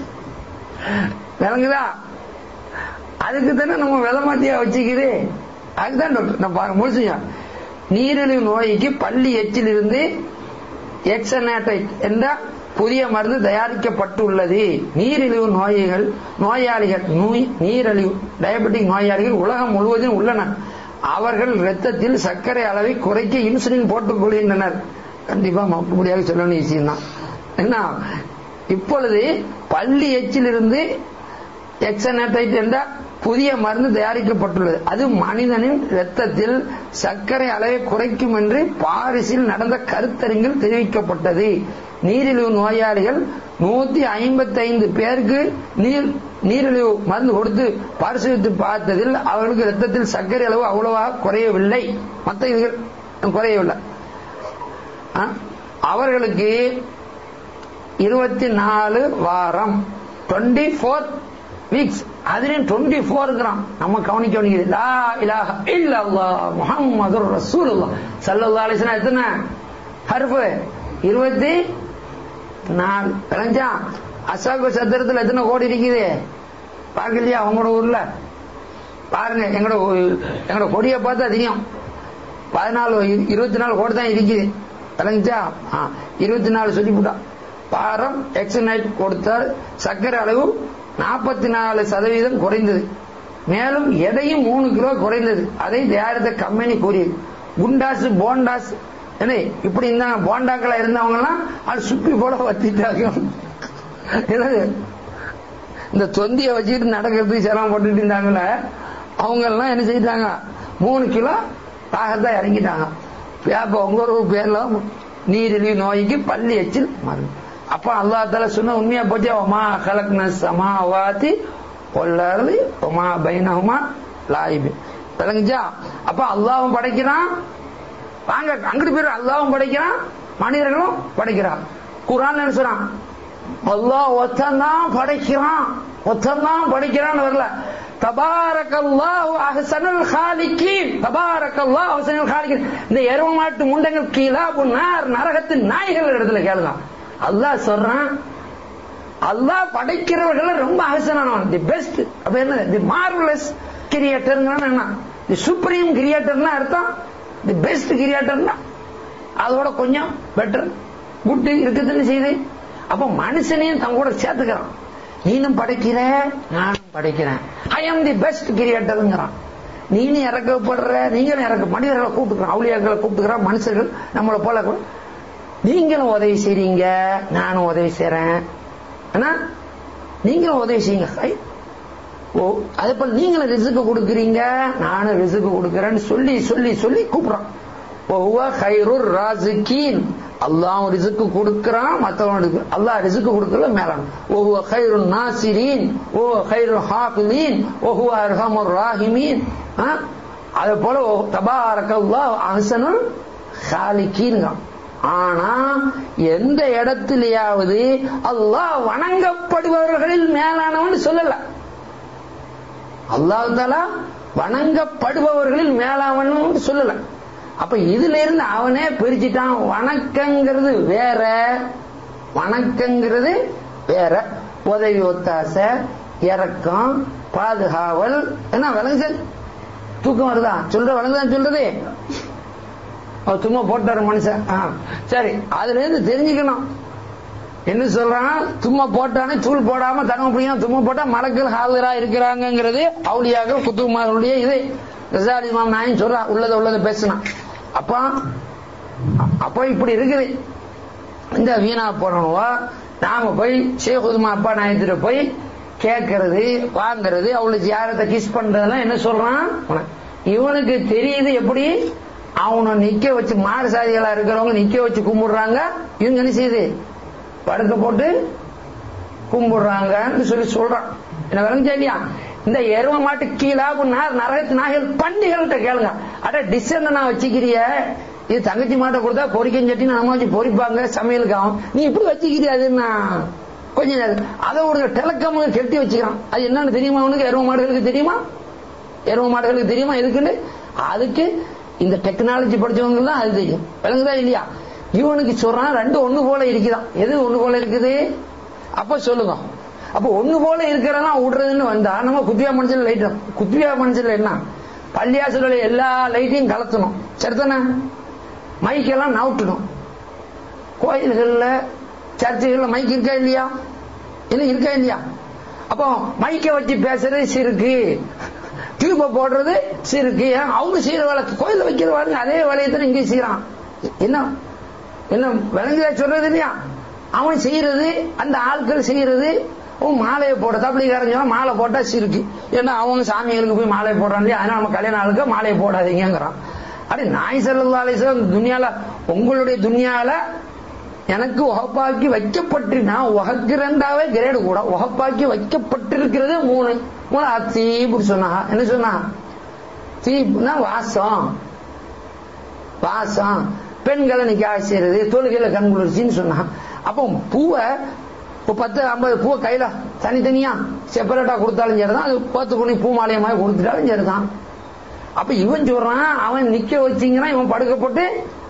விளங்குதா அதுக்கு தானே நம்ம விதமாட்டியா வச்சுக்கிறே அதுதான் டாக்டர் நான் பாருங்க முழுசுங்க நீரிழிவு நோய்க்கு பள்ளி எச்சில் இருந்து எக்ஸனேட்டைட் என்ற புதிய மருந்து தயாரிக்கப்பட்டுள்ளது நீரிழிவு நோய்கள் நோயாளிகள் நோய் நீரிழிவு டயபெட்டிக் நோயாளிகள் உலகம் முழுவதும் உள்ளனர் அவர்கள் இரத்தத்தில் சர்க்கரை அளவை குறைக்க இன்சுலின் போட்டுக் கொள்கின்றனர் கண்டிப்பா மப்புபடியாக சொல்லணும் விஷயம் தான் என்ன இப்பொழுது பள்ளி எச்சிலிருந்து எக்ஸனேட்டைட் என்ற புதிய மருந்து தயாரிக்கப்பட்டுள்ளது அது மனிதனின் இரத்தத்தில் சர்க்கரை அளவை குறைக்கும் என்று பாரிஸில் நடந்த கருத்தரங்கில் தெரிவிக்கப்பட்டது நீரிழிவு நோயாளிகள் நூத்தி ஐம்பத்தி ஐந்து பேருக்கு நீர் நீரிழிவு மருந்து கொடுத்து பரிசோதித்து பார்த்ததில் அவர்களுக்கு இரத்தத்தில் சர்க்கரை அளவு அவ்வளவாக குறையவில்லை மற்ற இதுகள் குறையவில்லை ஆ? அவர்களுக்கு இருபத்தி நாலு வாரம் டுவெண்ட்டி ஃபோர் வீக்ஸ் அதுலயும் டுவெண்ட்டி ஃபோர் இருக்கிறான் நம்ம கவனிக்க வேண்டியது லா இலாஹ இல்லல்லாஹ் முஹம்மது ரசூலுல்லாஹ் ஸல்லல்லாஹு அலைஹி வஸல்லம் எத்தனை ஹர்ஃபு இருபத்தி நாலு விளைஞ்சா அசோக சத்திரத்துல எத்தனை கோடி இருக்குது பார்க்கலையா உங்களோட ஊர்ல பாருங்க எங்களோட ஊ- எங்களோட கொடியை பார்த்தா தெரியும் பதினாலு இரு- இருபத்தி நாலு கோடி தான் இருக்குது விளங்குச்சா ஆ, இருபத்தி நாலு சொல்லிவிட்டான் பாரம் எக்ஸனைட் கொடுத்தால் சர்க்கரை அளவு நாற்பத்தி நாலு சதவீதம் குறைந்தது மேலும் எடையும் மூணு கிலோ குறைந்தது அதை தயாரித்த கம்பெனி கூறியது குண்டாஸ் போண்டாஸ் என்ன இப்படி இருந்தாங்க போண்டாக்களா இருந்தவங்க எல்லாம் அது சுப்பி போல வத்திட்டாங்க என்னது இந்த தொந்திய வச்சுக்கிட்டு நடக்கிறதுக்கு சிரமம் போட்டுட்டு இருந்தாங்கல்ல அவங்க எல்லாம் என்ன செய்தாங்க மூணு கிலோ தாகத்தான் இறங்கிட்டாங்க அப்ப உங்க ஒரு பேர்ல நீரிழிவு நோய்க்கு பள்ளி எச்சில் மருந்து அப்ப அல்லா தால சொன்ன உண்மையா போச்சு ஒமா கலக்ன சமாவாதி கொள்ளறது ஒமா பைனஹுமா லாயிபு விளங்குச்சா அப்ப அல்லாவும் படைக்கிறான் வாங்க அங்கிட்டு பேர் அல்லாவும் படைக்கிறான் மனிதர்களும் படைக்கிறான் குரான் என்ன சொல்றான் அல்லாஹ் ஒத்தந்தான் படைக்கிறான் ஒத்தந்தான் படைக்கிறான்னு வரல தபாரக்கல்லாஹு அஹ்சனுல் காலிகீன் தபாரக்கல்லாஹு அஹ்சனுல் காலிகீன் இந்த எரும மாட்டு முண்டங்கள் கீழாபு நார் நரகத்தின் நாய்கள் இடத்துல கேளுங்க அல்லாஹ் சொல்றான் அல்லாஹ் படைக்கிறவர்கள் ரொம்ப அகசனானவன் தி பெஸ்ட் அப்ப என்ன தி மார்வலஸ் கிரியேட்டர்ங்கிறான் என்ன தி சுப்ரீம் கிரியேட்டர்னா அர்த்தம் தி பெஸ்ட் கிரியேட்டர்னா அதோட கொஞ்சம் பெட்டர் குட் இருக்குதுன்னு செய்து அப்ப மனுஷனையும் தன் கூட சேர்த்துக்கிறான் நீனும் படைக்கிற நானும் படைக்கிறேன் ஐ ஆம் தி பெஸ்ட் கிரியேட்டருங்கிறான் நீனும் இறக்கப்படுற நீங்களும் இறக்க மனிதர்களை கூப்பிட்டுக்கிறான் அவுளியாக்களை கூப்பிட்டுக்கிறான் மனுஷர்கள் நம்மளை போல கூட நீங்களும் உதவி செய்றீங்க நானும் உதவி செய்றேன் ஆனா நீங்களும் உதவி செய்யுங்க ஐ, ஓ அதே போல நீங்களும் ரிசுக்கு கொடுக்குறீங்க நானும் ரிசுக்கு கொடுக்குறேன்னு சொல்லி சொல்லி சொல்லி கூப்பிடுறான் ஒவ்வொரு ஹைருர் ராசிக்கீன் அல்லாஹ் ரிசுக்கு கொடுக்கறான் மத்தவனுக்கு அல்லாஹ் ரிசுக்கு கொடுக்கல மேலான ஒவ்வொரு ஹைருன் நாசிரீன் ஓ ஹைரு ஹாஃபிலீன் ஒஹுவ அர்ஹமுர் ராஹிமீன் அதே போல தபாரக்கல்லாஹ் அஹ்சனுல் ஹாலிகீன்கிறான் ஆனா எந்த இடத்திலேயாவது அல்லாஹ் வணங்கப்படுபவர்களில் மேலானவன் சொல்லல அல்லாஹ் தாலா வணங்கப்படுபவர்களில் மேலானவன் சொல்லல அப்ப இதுல இருந்து அவனே பிரிச்சுட்டான் வணக்கங்கிறது வேற வணக்கங்கிறது வேற உதவி ஒத்தாசை இறக்கம் பாதுகாவல் என்ன விளங்கு தூக்கம் வருதா சொல்ற விளங்குதான் சொல்றது அவர் சும்மா போட்டாரு மனுஷன் ஆ, சரி அதுல இருந்து தெரிஞ்சுக்கணும் என்ன சொல்றான் சும்மா போட்டானே தூள் போடாம தனம பிடிக்கும் தும்மா போட்டா மலக்கள் ஹாஜரா இருக்கிறாங்கிறது அவுளியாக்கள் குத்துமார்களுடைய இது ரசாலி இமாம் நாயன் சொல்றான் உள்ளத உள்ளத பேசினான் அப்ப அப்ப இப்படி இருக்குது இந்த வீணா போனவா நாம போய் ஷேக் உதுமா அப்பா நாயத்திட்ட போய் கேட்கறது வாங்குறது அவளுக்கு யாரத்தை கிஸ் பண்றதெல்லாம் என்ன சொல்றான் இவனுக்கு தெரியுது எப்படி அவனை நிக்க வச்சு மாறு சாதிகளா இருக்கிறவங்க நிக்க வச்சு கும்பிடுறாங்க இவங்க என்ன செய்யுது படுக்க போட்டு கும்பிடுறாங்கன்னு சொல்லி சொல்றான் என்ன விளங்குச்சா இல்லையா இந்த எரும மாட்டு கீழாபு நார் நரகத்து நாய்கள் பண்டிகள்கிட்ட கேளுங்க அட டிசன் நான் வச்சுக்கிறிய இது தங்கச்சி மாட்டை கொடுத்தா பொரிக்கன் சட்டி நம்ம வச்சு பொரிப்பாங்க சமையலுக்கு ஆகும் நீ இப்படி வச்சுக்கிறிய அதுன்னா கொஞ்ச நேரம் அதை ஒரு டெலக்காம கெட்டி வச்சுக்கிறான் அது என்னன்னு தெரியுமா அவனுக்கு எரும மாடுகளுக்கு தெரியுமா எரும மாடுகளுக்கு தெரியுமா எதுக்குன்னு அதுக்கு இந்த டெக்னாலஜி படிச்சவங்க தான் அது தெரியும் விளங்குதா இல்லையா இவனுக்கு சொல்றான் ரெண்டு ஒண்ணு போல இருக்குதான் எது ஒண்ணு போல இருக்குது அப்ப சொல்லுங்க அப்ப ஒண்ணு போல இருக்கிறதெல்லாம் விடுறதுன்னு வந்தா நம்ம குத்தியா மனுஷன் லைட் குத்தியா மனுஷன் என்ன பள்ளியாசல எல்லா லைட்டையும் கலத்தணும் சரிதானே மைக்கெல்லாம் நவுட்டணும் கோயில்கள்ல சர்ச்சுகள்ல மைக் இருக்கா இல்லையா இல்ல இருக்கா இல்லையா அப்போ மைக்க வச்சு பேசுறது சிறுக்கு டியூப போடுறது சிறுக்கு ஏன் அவங்க செய்யற வேலை கோயில வைக்கிற வேலை அதே வேலையை தான் இங்கே செய்யறான் என்ன என்ன விளங்குதா சொல்றது இல்லையா அவன் செய்யறது அந்த ஆட்கள் செய்யறது உன் மாலையை போட தப்பலிக்காரன் சொன்னா மாலை போட்டா சிறுக்கு ஏன்னா அவங்க சாமிகளுக்கு போய் மாலை போடுறான் இல்லையா அதனால நம்ம கல்யாண ஆளுக்கு மாலையை போடாதீங்கிறான் அடி நாய் செல்லா அலிஸ்லாம் துனியால உங்களுடைய துனியால எனக்கு உகப்பாக்கி வைக்கப்பட்டு நான் உகக்கிறண்டாவே கிரேடு கூட உகப்பாக்கி வைக்கப்பட்டிருக்கிறது மூணு மூணு தீ இப்படி சொன்னா என்ன சொன்னா தீப்புனா வாசம் வாசம் பெண்களை நிக்காக செய்யறது தொழுகையில கண் குளிர்ச்சின்னு சொன்னான் அப்போ பூவை இப்போ பத்து ஐம்பது பூவை கையில தனித்தனியா செப்பரேட்டா கொடுத்தாலும் சரிதான் அது பத்து குனி பூ மாலையமாக கொடுத்துட்டாலும் சரிதான் அப்ப இவன் சொல்றான் அவன் நிக்க வச்சிங்கிறான் இவன் படுக்க போட்டு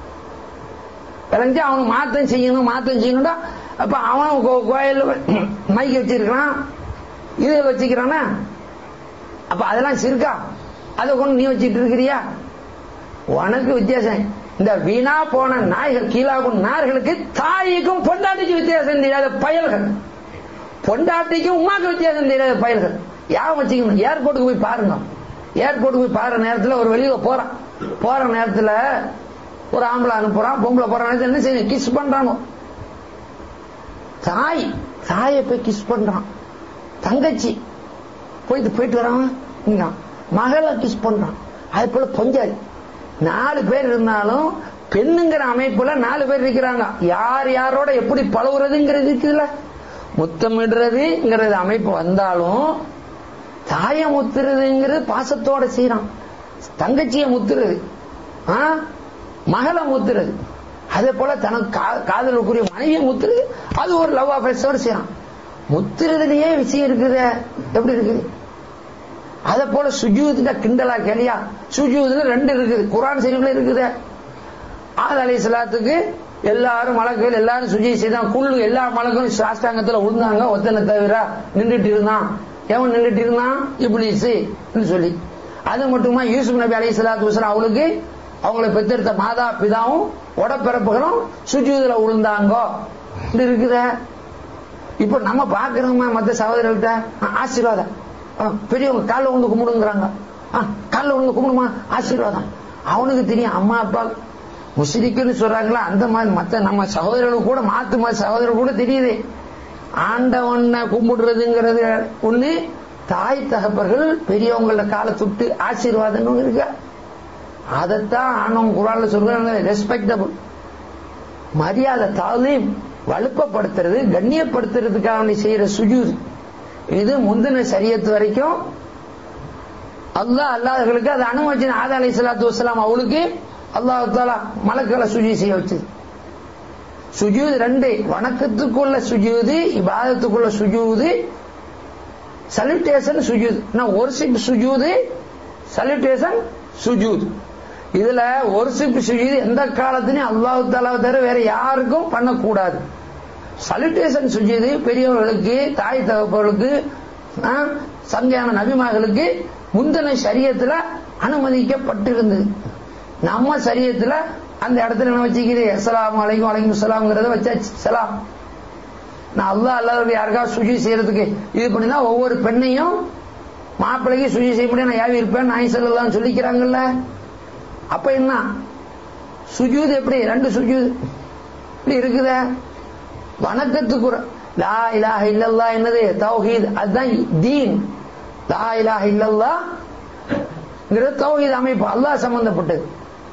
விளைஞ்சு அவனுக்கு மாத்தம் செய்யணும் மாத்தம் செய்யணும்டா அப்ப அவன் கோ- கோயில் மைக் வச்சிருக்கான் இதை வச்சுக்கிறானா அப்ப அதெல்லாம் சிறுக்கா அதை கொண்டு நீ வச்சிட்டு இருக்கிறியா உனக்கு வித்தியாசம் இந்த வீணா போன நாய்கள் கீழாகும் நார்களுக்கு தாய்க்கும் பொண்டாட்டிக்கும் வித்தியாசம் தெரியாத பயல்கள் பொண்டாட்டிக்கும் உமாக்கு வித்தியாசம் தெரியாத பயல்கள் யாரும் வச்சுக்கணும் ஏர்போர்ட்டுக்கு போய் பாருங்க ஏர்போர்ட்டுக்கு போய் பாருற நேரத்துல ஒரு வெளியில போறான் போற நேரத்துல ஒரு ஆம்பளை அனுப்புறான் பொம்பளை போற நேரத்துல என்ன செய்யணும் கிஸ் பண்றானோ தாய் தாயை போய் கிஸ் பண்றான் தங்கச்சி போயிட்டு போயிட்டு வரான் மகளை கிஸ் பண்றான் அது போல பொஞ்சாதி நாலு பேர் இருந்தாலும் பெண்ணுங்கிற அமைப்புல நாலு பேர் இருக்கிறாங்க யார் யாரோட எப்படி பழகுறதுங்கிறது இருக்குல்ல முத்தமிடுறதுங்கிறது அமைப்பு வந்தாலும் தாய முத்துறதுங்கிறது பாசத்தோட செய்யறான் தங்கச்சிய முத்துறது ஆ? மகளை முத்துறது அதே போல தனக்கு கா- காதலுக்குரிய மனைவியை முத்துறது அது ஒரு லவ் அஃபேர்ஸோட செய்யறான் முத்துறதுலயே விஷயம் இருக்குதே எப்படி இருக்குது அதே போல சுஜூதுல கிண்டலா கேளியா சுஜூதுல ரெண்டு இருக்குது குரான் ஷரீஃப்ல இருக்குது ஆத் அலி சலாத்துக்கு எல்லாரும் மலக்குகள் எல்லாரும் சுஜி செய்தான் குள்ளு எல்லா மலக்கும் சாஸ்தாங்கத்துல விழுந்தாங்க ஒத்தனை தவிர நின்றுட்டு இருந்தான் எவன் நின்றுட்டு இருந்தான் இப்ளீஸ் சொல்லி அது மட்டுமா யூசுப் நபி அலி சலாத்து வசலாம் அவளுக்கு அவங்களை பெற்றெடுத்த மாதா பிதாவும் உடப்பிறப்புகளும் சுஜூதுல விழுந்தாங்க இப்படி இருக்குதே இப்ப நம்ம பாக்குறோமா மத்த சகோதரர்கள்ட்ட ஆ, ஆசீர்வாதம் ஆ, பெரியவங்க காலில் வந்து கும்பிடுங்கிறாங்க ஆ, காலில் வந்து கும்பிடுமா ஆசீர்வாதம் அவனுக்கு தெரியும் அம்மா அப்பா முஸ்லிக்குன்னு சொல்றாங்களா அந்த மாதிரி மத்த நம்ம சகோதரர்கள் கூட மாத்து மாதிரி சகோதரர்கள் கூட தெரியுது ஆண்டவனை கும்பிடுறதுங்கிறது ஒண்ணு தாய் தகப்பர்கள் பெரியவங்கள காலை தொட்டு ஆசீர்வாதம் இருக்கா அதைத்தான் ஆண்டவன் குரான்ல சொல்றாங்க ரெஸ்பெக்டபிள் மரியாதை தாலீம் வலுப்பப்படுத்துறது கண்ணியப்படுத்துறதுக்காக வேண்டி செய்யற சுஜூத் இது முந்தின சரியத்து வரைக்கும் அல்லாஹ் அல்லாதவர்களுக்கு அது அனுமதி ஆதா அலி சலாத்து வசலாம் அவளுக்கு அல்லாஹ் தாலா மலக்களை சுஜி செய்ய வச்சது சுஜூது ரெண்டு வணக்கத்துக்குள்ள சுஜூது இபாதத்துக்குள்ள சுஜூது சல்யூட்டேஷன் சுஜூது நான் ஒரு சிப் சுஜூது சல்யூட்டேஷன் சுஜூது இதுல ஒரு சிப் சுஜூது எந்த காலத்திலையும் அல்லாஹ் தாலாவை தவிர வேற யாருக்கும் பண்ணக்கூடாது சல்யூட்டேஷன் சுஜூது பெரியவர்களுக்கு தாய் தகப்பவர்களுக்கு ஆ, சங்கையான நபிமார்களுக்கு முந்தின சரியத்துல அனுமதிக்கப்பட்டிருந்தது நம்ம சரியத்துல அந்த இடத்துல என்ன வச்சுக்கிறேன் அஸ்ஸலாமு அலைக்கும் அலைக்கும் சலாம்ங்கிறத வச்சாச்சு சலாம் நான் அல்லாஹ் அல்லாதவர்கள் யாருக்காவது சுஜி செய்யறதுக்கு இது பண்ணினா ஒவ்வொரு பெண்ணையும் மாப்பிள்ளைக்கு சுஜி செய்ய முடியும் நான் யாவி இருப்பேன் நாய் செல்லலாம் சொல்லிக்கிறாங்கல்ல அப்ப என்ன சுஜூது எப்படி ரெண்டு சுஜூது இப்படி இருக்குதே வணக்கத்துக்கு ஒரு லா இலாஹ இல்லல்லா என்னது தௌஹீத் அதுதான் தீன் லா இலாஹ இல்லல்லா தௌஹீத் அமைப்பு அல்லாஹ் சம்பந்தப்பட்டது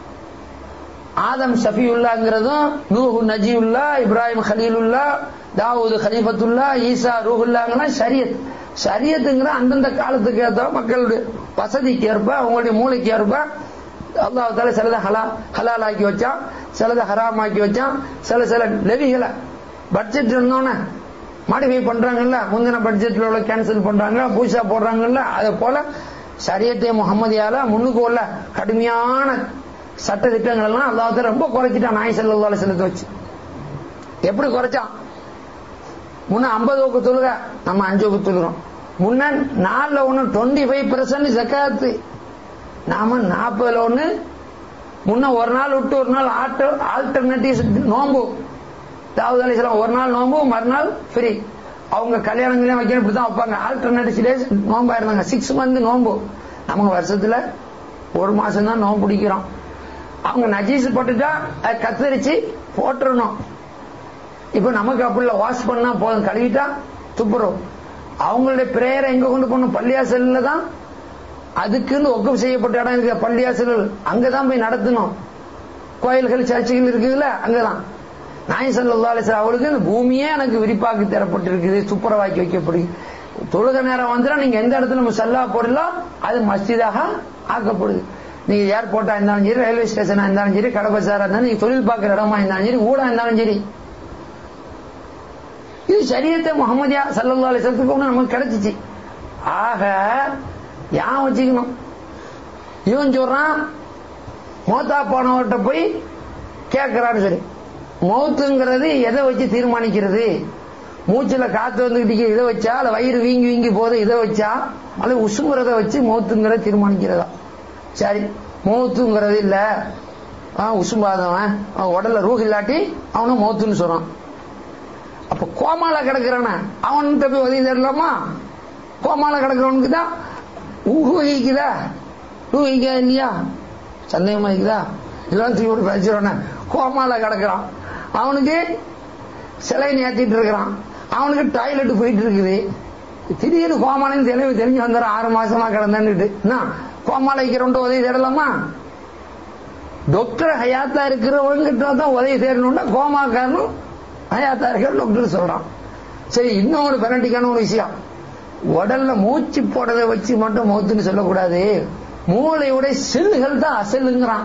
ஆதம் ஷஃபியுல்லாங்கிறதும் நூஹு நஜியுல்லா இப்ராஹிம் ஹலீலுல்லா தாவூது ஹலீஃபத்துல்லா ஈசா ரூஹுல்லாங்கலாம் ஷரியத் ஷரியத்துங்கிற அந்தந்த காலத்துக்கு ஏற்ற மக்களுடைய வசதிக்கு ஏற்ப அவங்களுடைய மூளைக்கு ஏற்ப அல்லாஹ் தால சிலதை ஹலா ஹலால் ஆக்கி வச்சான் சிலதை ஹராம் ஆக்கி வச்சான் சில சில லெவிகளை பட்ஜெட் இருந்தோன்னே மாடிஃபை பண்றாங்கல்ல முந்தின பட்ஜெட்ல உள்ள கேன்சல் பண்றாங்க பூசா போடுறாங்கல்ல அதே போல சரியத்தை முகமதியால முன்னுக்கு உள்ள கடுமையான சட்ட திட்டங்கள் எல்லாம் அல்லாஹ் ரொம்ப குறைச்சிட்டான் நாய் செல்லதால செலுத்த வச்சு எப்படி குறைச்சான் முன்ன ஐம்பது ஒக்கு தொழுக நம்ம அஞ்சு ஒக்கு தொழுகிறோம் முன்ன நாலுல ஒண்ணு டுவெண்ட்டி ஃபைவ் பெர்சன்ட் ஜக்காத்து நாம நாற்பதுல ஒண்ணு முன்ன ஒரு நாள் விட்டு ஒரு நாள் ஆல்டர்னேட்டிவ் நோம்பு தாவூத் அலிஸ்லாம் ஒரு நாள் நோம்பு மறுநாள் ஃப்ரீ அவங்க கல்யாணங்களையும் வைக்கணும் இப்படி தான் வைப்பாங்க ஆல்டர்னேட்டிவ் டேஸ் நோம்பா இருந்தாங்க சிக்ஸ் மந்த் நோம்பு நமக்கு வருஷத்துல ஒரு மாசம் தான் நோம்பு பிடிக்கிறோம் அவங்க நஜீஸ் போட்டுட்டா அதை கத்தரிச்சு போட்டுறணும் இப்ப நமக்கு அப்படி இல்ல வாஷ் பண்ணா போதும் கழுவிட்டா துப்புறோம் அவங்களுடைய பிரேயரை எங்க கொண்டு போகணும் பள்ளியாசல்ல தான் அதுக்குன்னு ஒக்கம் செய்யப்பட்ட இடம் இருக்கு பள்ளியாசல்கள் அங்கதான் போய் நடத்தணும் கோயில்கள் சர்ச்சைகள் இருக்குதுல்ல அங்கதான் நாய் சல்லா அலிஸ்லாம் அவளுக்கு இந்த பூமியே எனக்கு விரிப்பாக்கி தரப்பட்டிருக்குது துப்புரவாக்கி வைக்கப்படுது தொழுக நேரம் வந்துட்டா நீங்க எந்த இடத்துல நம்ம சல்லா போடலாம் அது மஸ்ஜிதாக ஆக்கப்படுது நீங்க ஏர்போர்ட்டா இருந்தாலும் சரி ரயில்வே ஸ்டேஷனா இருந்தாலும் சரி கடை பசாரா இருந்தாலும் நீங்க தொழில் பார்க்கிற இடமா இருந்தாலும் சரி ஊடா இருந்தாலும் சரி இது சரியத்தை முகமதியா சல்லா அலிஸ்லத்துக்கு ஒண்ணு நமக்கு கிடைச்சிச்சு ஆக யான் வச்சுக்கணும் இவன் சொல்றான் மோத்தா போனவர்கிட்ட போய் கேட்கிறான்னு சொல்லி மௌத்துங்கிறது எதை வச்சு தீர்மானிக்கிறது மூச்சுல காத்து வந்துகிட்டு இதை வச்சா அல்ல வயிறு வீங்கி வீங்கி போது இதை வச்சா அல்ல உசுங்குறத வச்சு மௌத்துங்கிறத தீர்மானிக்கிறதா சரி மௌத்துங்கிறது இல்ல உசும்பாதவன் அவன் உடல்ல ரூஹ் இல்லாட்டி அவனும் மௌத்துன்னு சொல்றான் அப்ப கோமால கிடக்குறான அவன்கிட்ட போய் உதவி தரலாமா கோமால கிடக்குறவனுக்கு தான் ஊகிக்குதா ஊகிக்கா இல்லையா சந்தேகமா இருக்குதா இதெல்லாம் தூக்கி பேசுறவன கோமால கிடக்குறான் அவனுக்கு சிலை ஏத்திட்டு இருக்கிறான் அவனுக்கு டாய்லெட் போயிட்டு இருக்குது திடீர்னு கோமாலையும் தெளிவு தெரிஞ்சு வந்துடும் ஆறு மாசமா கிடந்தான்னுட்டு என்ன கோமால வைக்கிறவன்ட்டு உதவி தேடலாமா டாக்டர் ஹயாத்தா இருக்கிறவங்கிட்ட தான் உதவி தேடணும்னா கோமாக்காரனும் ஹயாத்தா இருக்கிற டாக்டர் சொல்றான் சரி இன்னும் ஒரு பெனட்டிக்கான ஒரு விஷயம் உடல்ல மூச்சு போடுறதை வச்சு மட்டும் மௌத்துன்னு சொல்லக்கூடாது மூளையுடைய செல்லுகள் தான் அசலுங்கிறான்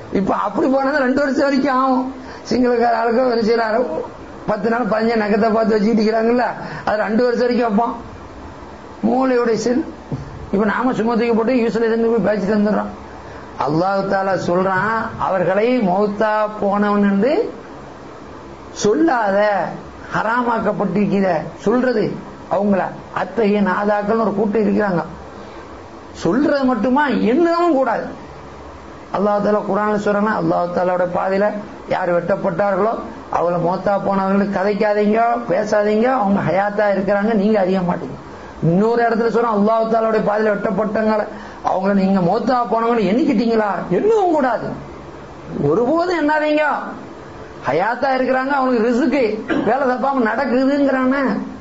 இப்ப அப்படி போனது ரெண்டு வருஷம் வரைக்கும் ஆகும் சிங்களக்கார ஆளுக்கும் ஒரு சில பத்து நாள் பதினஞ்சு நகத்தை பார்த்து வச்சுக்கிட்டு இருக்கிறாங்கல்ல அது ரெண்டு வருஷம் வரைக்கும் வைப்போம் மூளையுடைய செல் இப்ப நாம சும்மா தூக்கி போட்டு யூஸ்ல இருந்து போய் பேச்சுட்டு வந்துடுறோம் அல்லாஹு தாலா சொல்றான் அவர்களை மௌத்தா போனவன் என்று சொல்லாத ஹராமாக்கப்பட்டிருக்கிற சொல்றது அவங்கள அத்தகைய நாதாக்கள் ஒரு கூட்டம் இருக்கிறாங்க சொல்றது மட்டுமா எண்ணவும் கூடாது அல்லாஹ் தாலா குரான் சொல்றாங்க அல்லாஹ் தாலாவோட பாதையில யார் வெட்டப்பட்டார்களோ அவங்கள மோத்தா போனவங்களுக்கு கதைக்காதீங்க பேசாதீங்க அவங்க ஹயாத்தா இருக்கிறாங்க நீங்க அறிய மாட்டீங்க இன்னொரு இடத்துல சொல்றோம் அல்லாஹ் தாலாவுடைய பாதையில வெட்டப்பட்டவங்கள அவங்கள நீங்க மோத்தா போனவங்க எண்ணிக்கிட்டீங்களா எண்ணவும் கூடாது ஒருபோதும் எண்ணாதீங்க ஹயாத்தா இருக்கிறாங்க அவங்களுக்கு ரிசுக்கு வேலை தப்பாம நடக்குதுங்கிறானே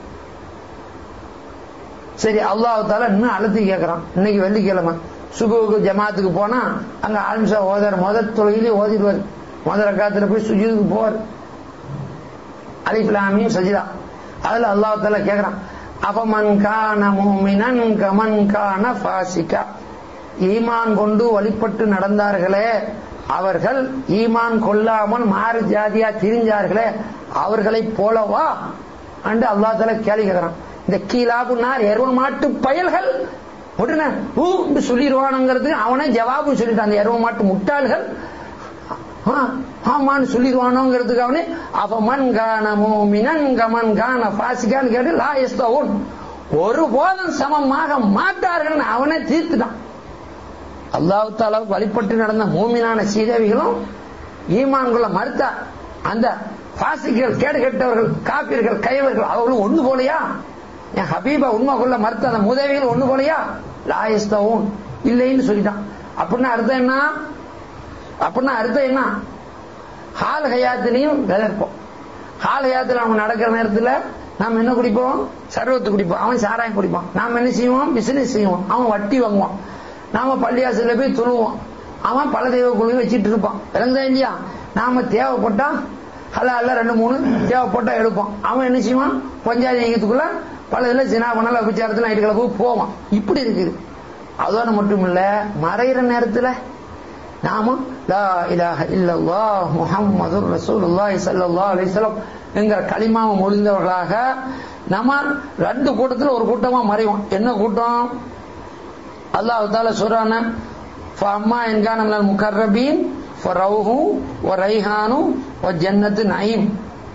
சரி அல்லாஹால இன்னும் அழுத்தி கேட்கறான் இன்னைக்கு வெள்ளிக்கிழமை சுகுவுக்கு ஜமாத்துக்கு போனா அங்க ஆல்மிசா ஓதார் முத தொழிலே ஓதிடுவார் முதல் ரக்காத்துல போய் சுஜிதுக்கு போவார் அலிப்லாமியும் சஜிதா அதுல அல்லாஹால கேட்கறான் அபமன் கான மூமினன் கமன் கான பாசிகா ஈமான் கொண்டு வழிபட்டு நடந்தார்களே அவர்கள் ஈமான் கொள்ளாமல் மாறு ஜாதியா திரிஞ்சார்களே அவர்களை போலவா என்று அல்லா தலா கேள்வி கேட்கிறான் இந்த கீழாபுனார் எருவ மாட்டு பயல்கள் உடனே ஊ சொல்லிடுவானுங்கிறதுக்கு அவனே ஜவாபு சொல்லிட்டான் அந்த எருவ மாட்டு முட்டாள்கள் ஆமான்னு சொல்லிடுவானோங்கிறதுக்கு அவனே அப்ப மண் கான மோமினன் கமன் கான பாசிகான்னு கேட்டு லா எஸ்தோன் ஒரு போதம் சமமாக மாட்டார்கள் அவனே தீர்த்துட்டான் அல்லாஹு தாலாவுக்கு வழிபட்டு நடந்த மூமினான சீதேவிகளும் ஈமான்குள்ள மறுத்தா அந்த பாசிகள் கேடு கெட்டவர்கள் காப்பீர்கள் கைவர்கள் அவர்களும் ஒண்ணு போலையா என் ஹபீபா உண்மை கொள்ள மறுத்த அந்த முதவிகள் ஒண்ணு போலையா லாயஸ்தவும் இல்லைன்னு சொல்லிட்டான் அப்படின்னா அர்த்தம் என்ன அப்படின்னா அர்த்தம் என்ன ஹால் ஹயாத்திலையும் விதர்ப்போம் ஹால் ஹயாத்துல நம்ம நடக்கிற நேரத்துல நாம என்ன குடிப்போம் சர்வத்து குடிப்போம் அவன் சாராயம் குடிப்பான் நாம என்ன செய்வோம் பிசினஸ் செய்வோம் அவன் வட்டி வாங்குவான் நாம பள்ளியாசல போய் துணுவோம் அவன் பல தெய்வ குழுவை வச்சிட்டு இருப்பான் விளங்குதா இல்லையா நாம தேவைப்பட்டா ஹலா அல்ல ரெண்டு மூணு தேவைப்பட்டா எடுப்போம் அவன் என்ன செய்வான் பஞ்சாயத்து நீக்கத்துக்குள்ள பல இதுல சினா பண்ணல விசாரத்துல நைட்டு கிளப்பு போவான் இப்படி இருக்குது அதோட மட்டும் இல்ல மறைகிற நேரத்துல நாம லா இலாஹ இல்லல்லாஹ் முஹம்மதுர் ரசூலுல்லாஹி ஸல்லல்லாஹு அலைஹி வஸல்லம் என்கிற களிமாவை மொழிந்தவர்களாக நம்ம ரெண்டு கூட்டத்துல ஒரு கூட்டமா மறைவோம் என்ன கூட்டம் அல்லாஹ் தால சொல்றான ஃபம்மா என்கான மினல் முகர்ரபீன் ஃபரௌஹு வ ரைஹானு வ ஜன்னத்து நயீம்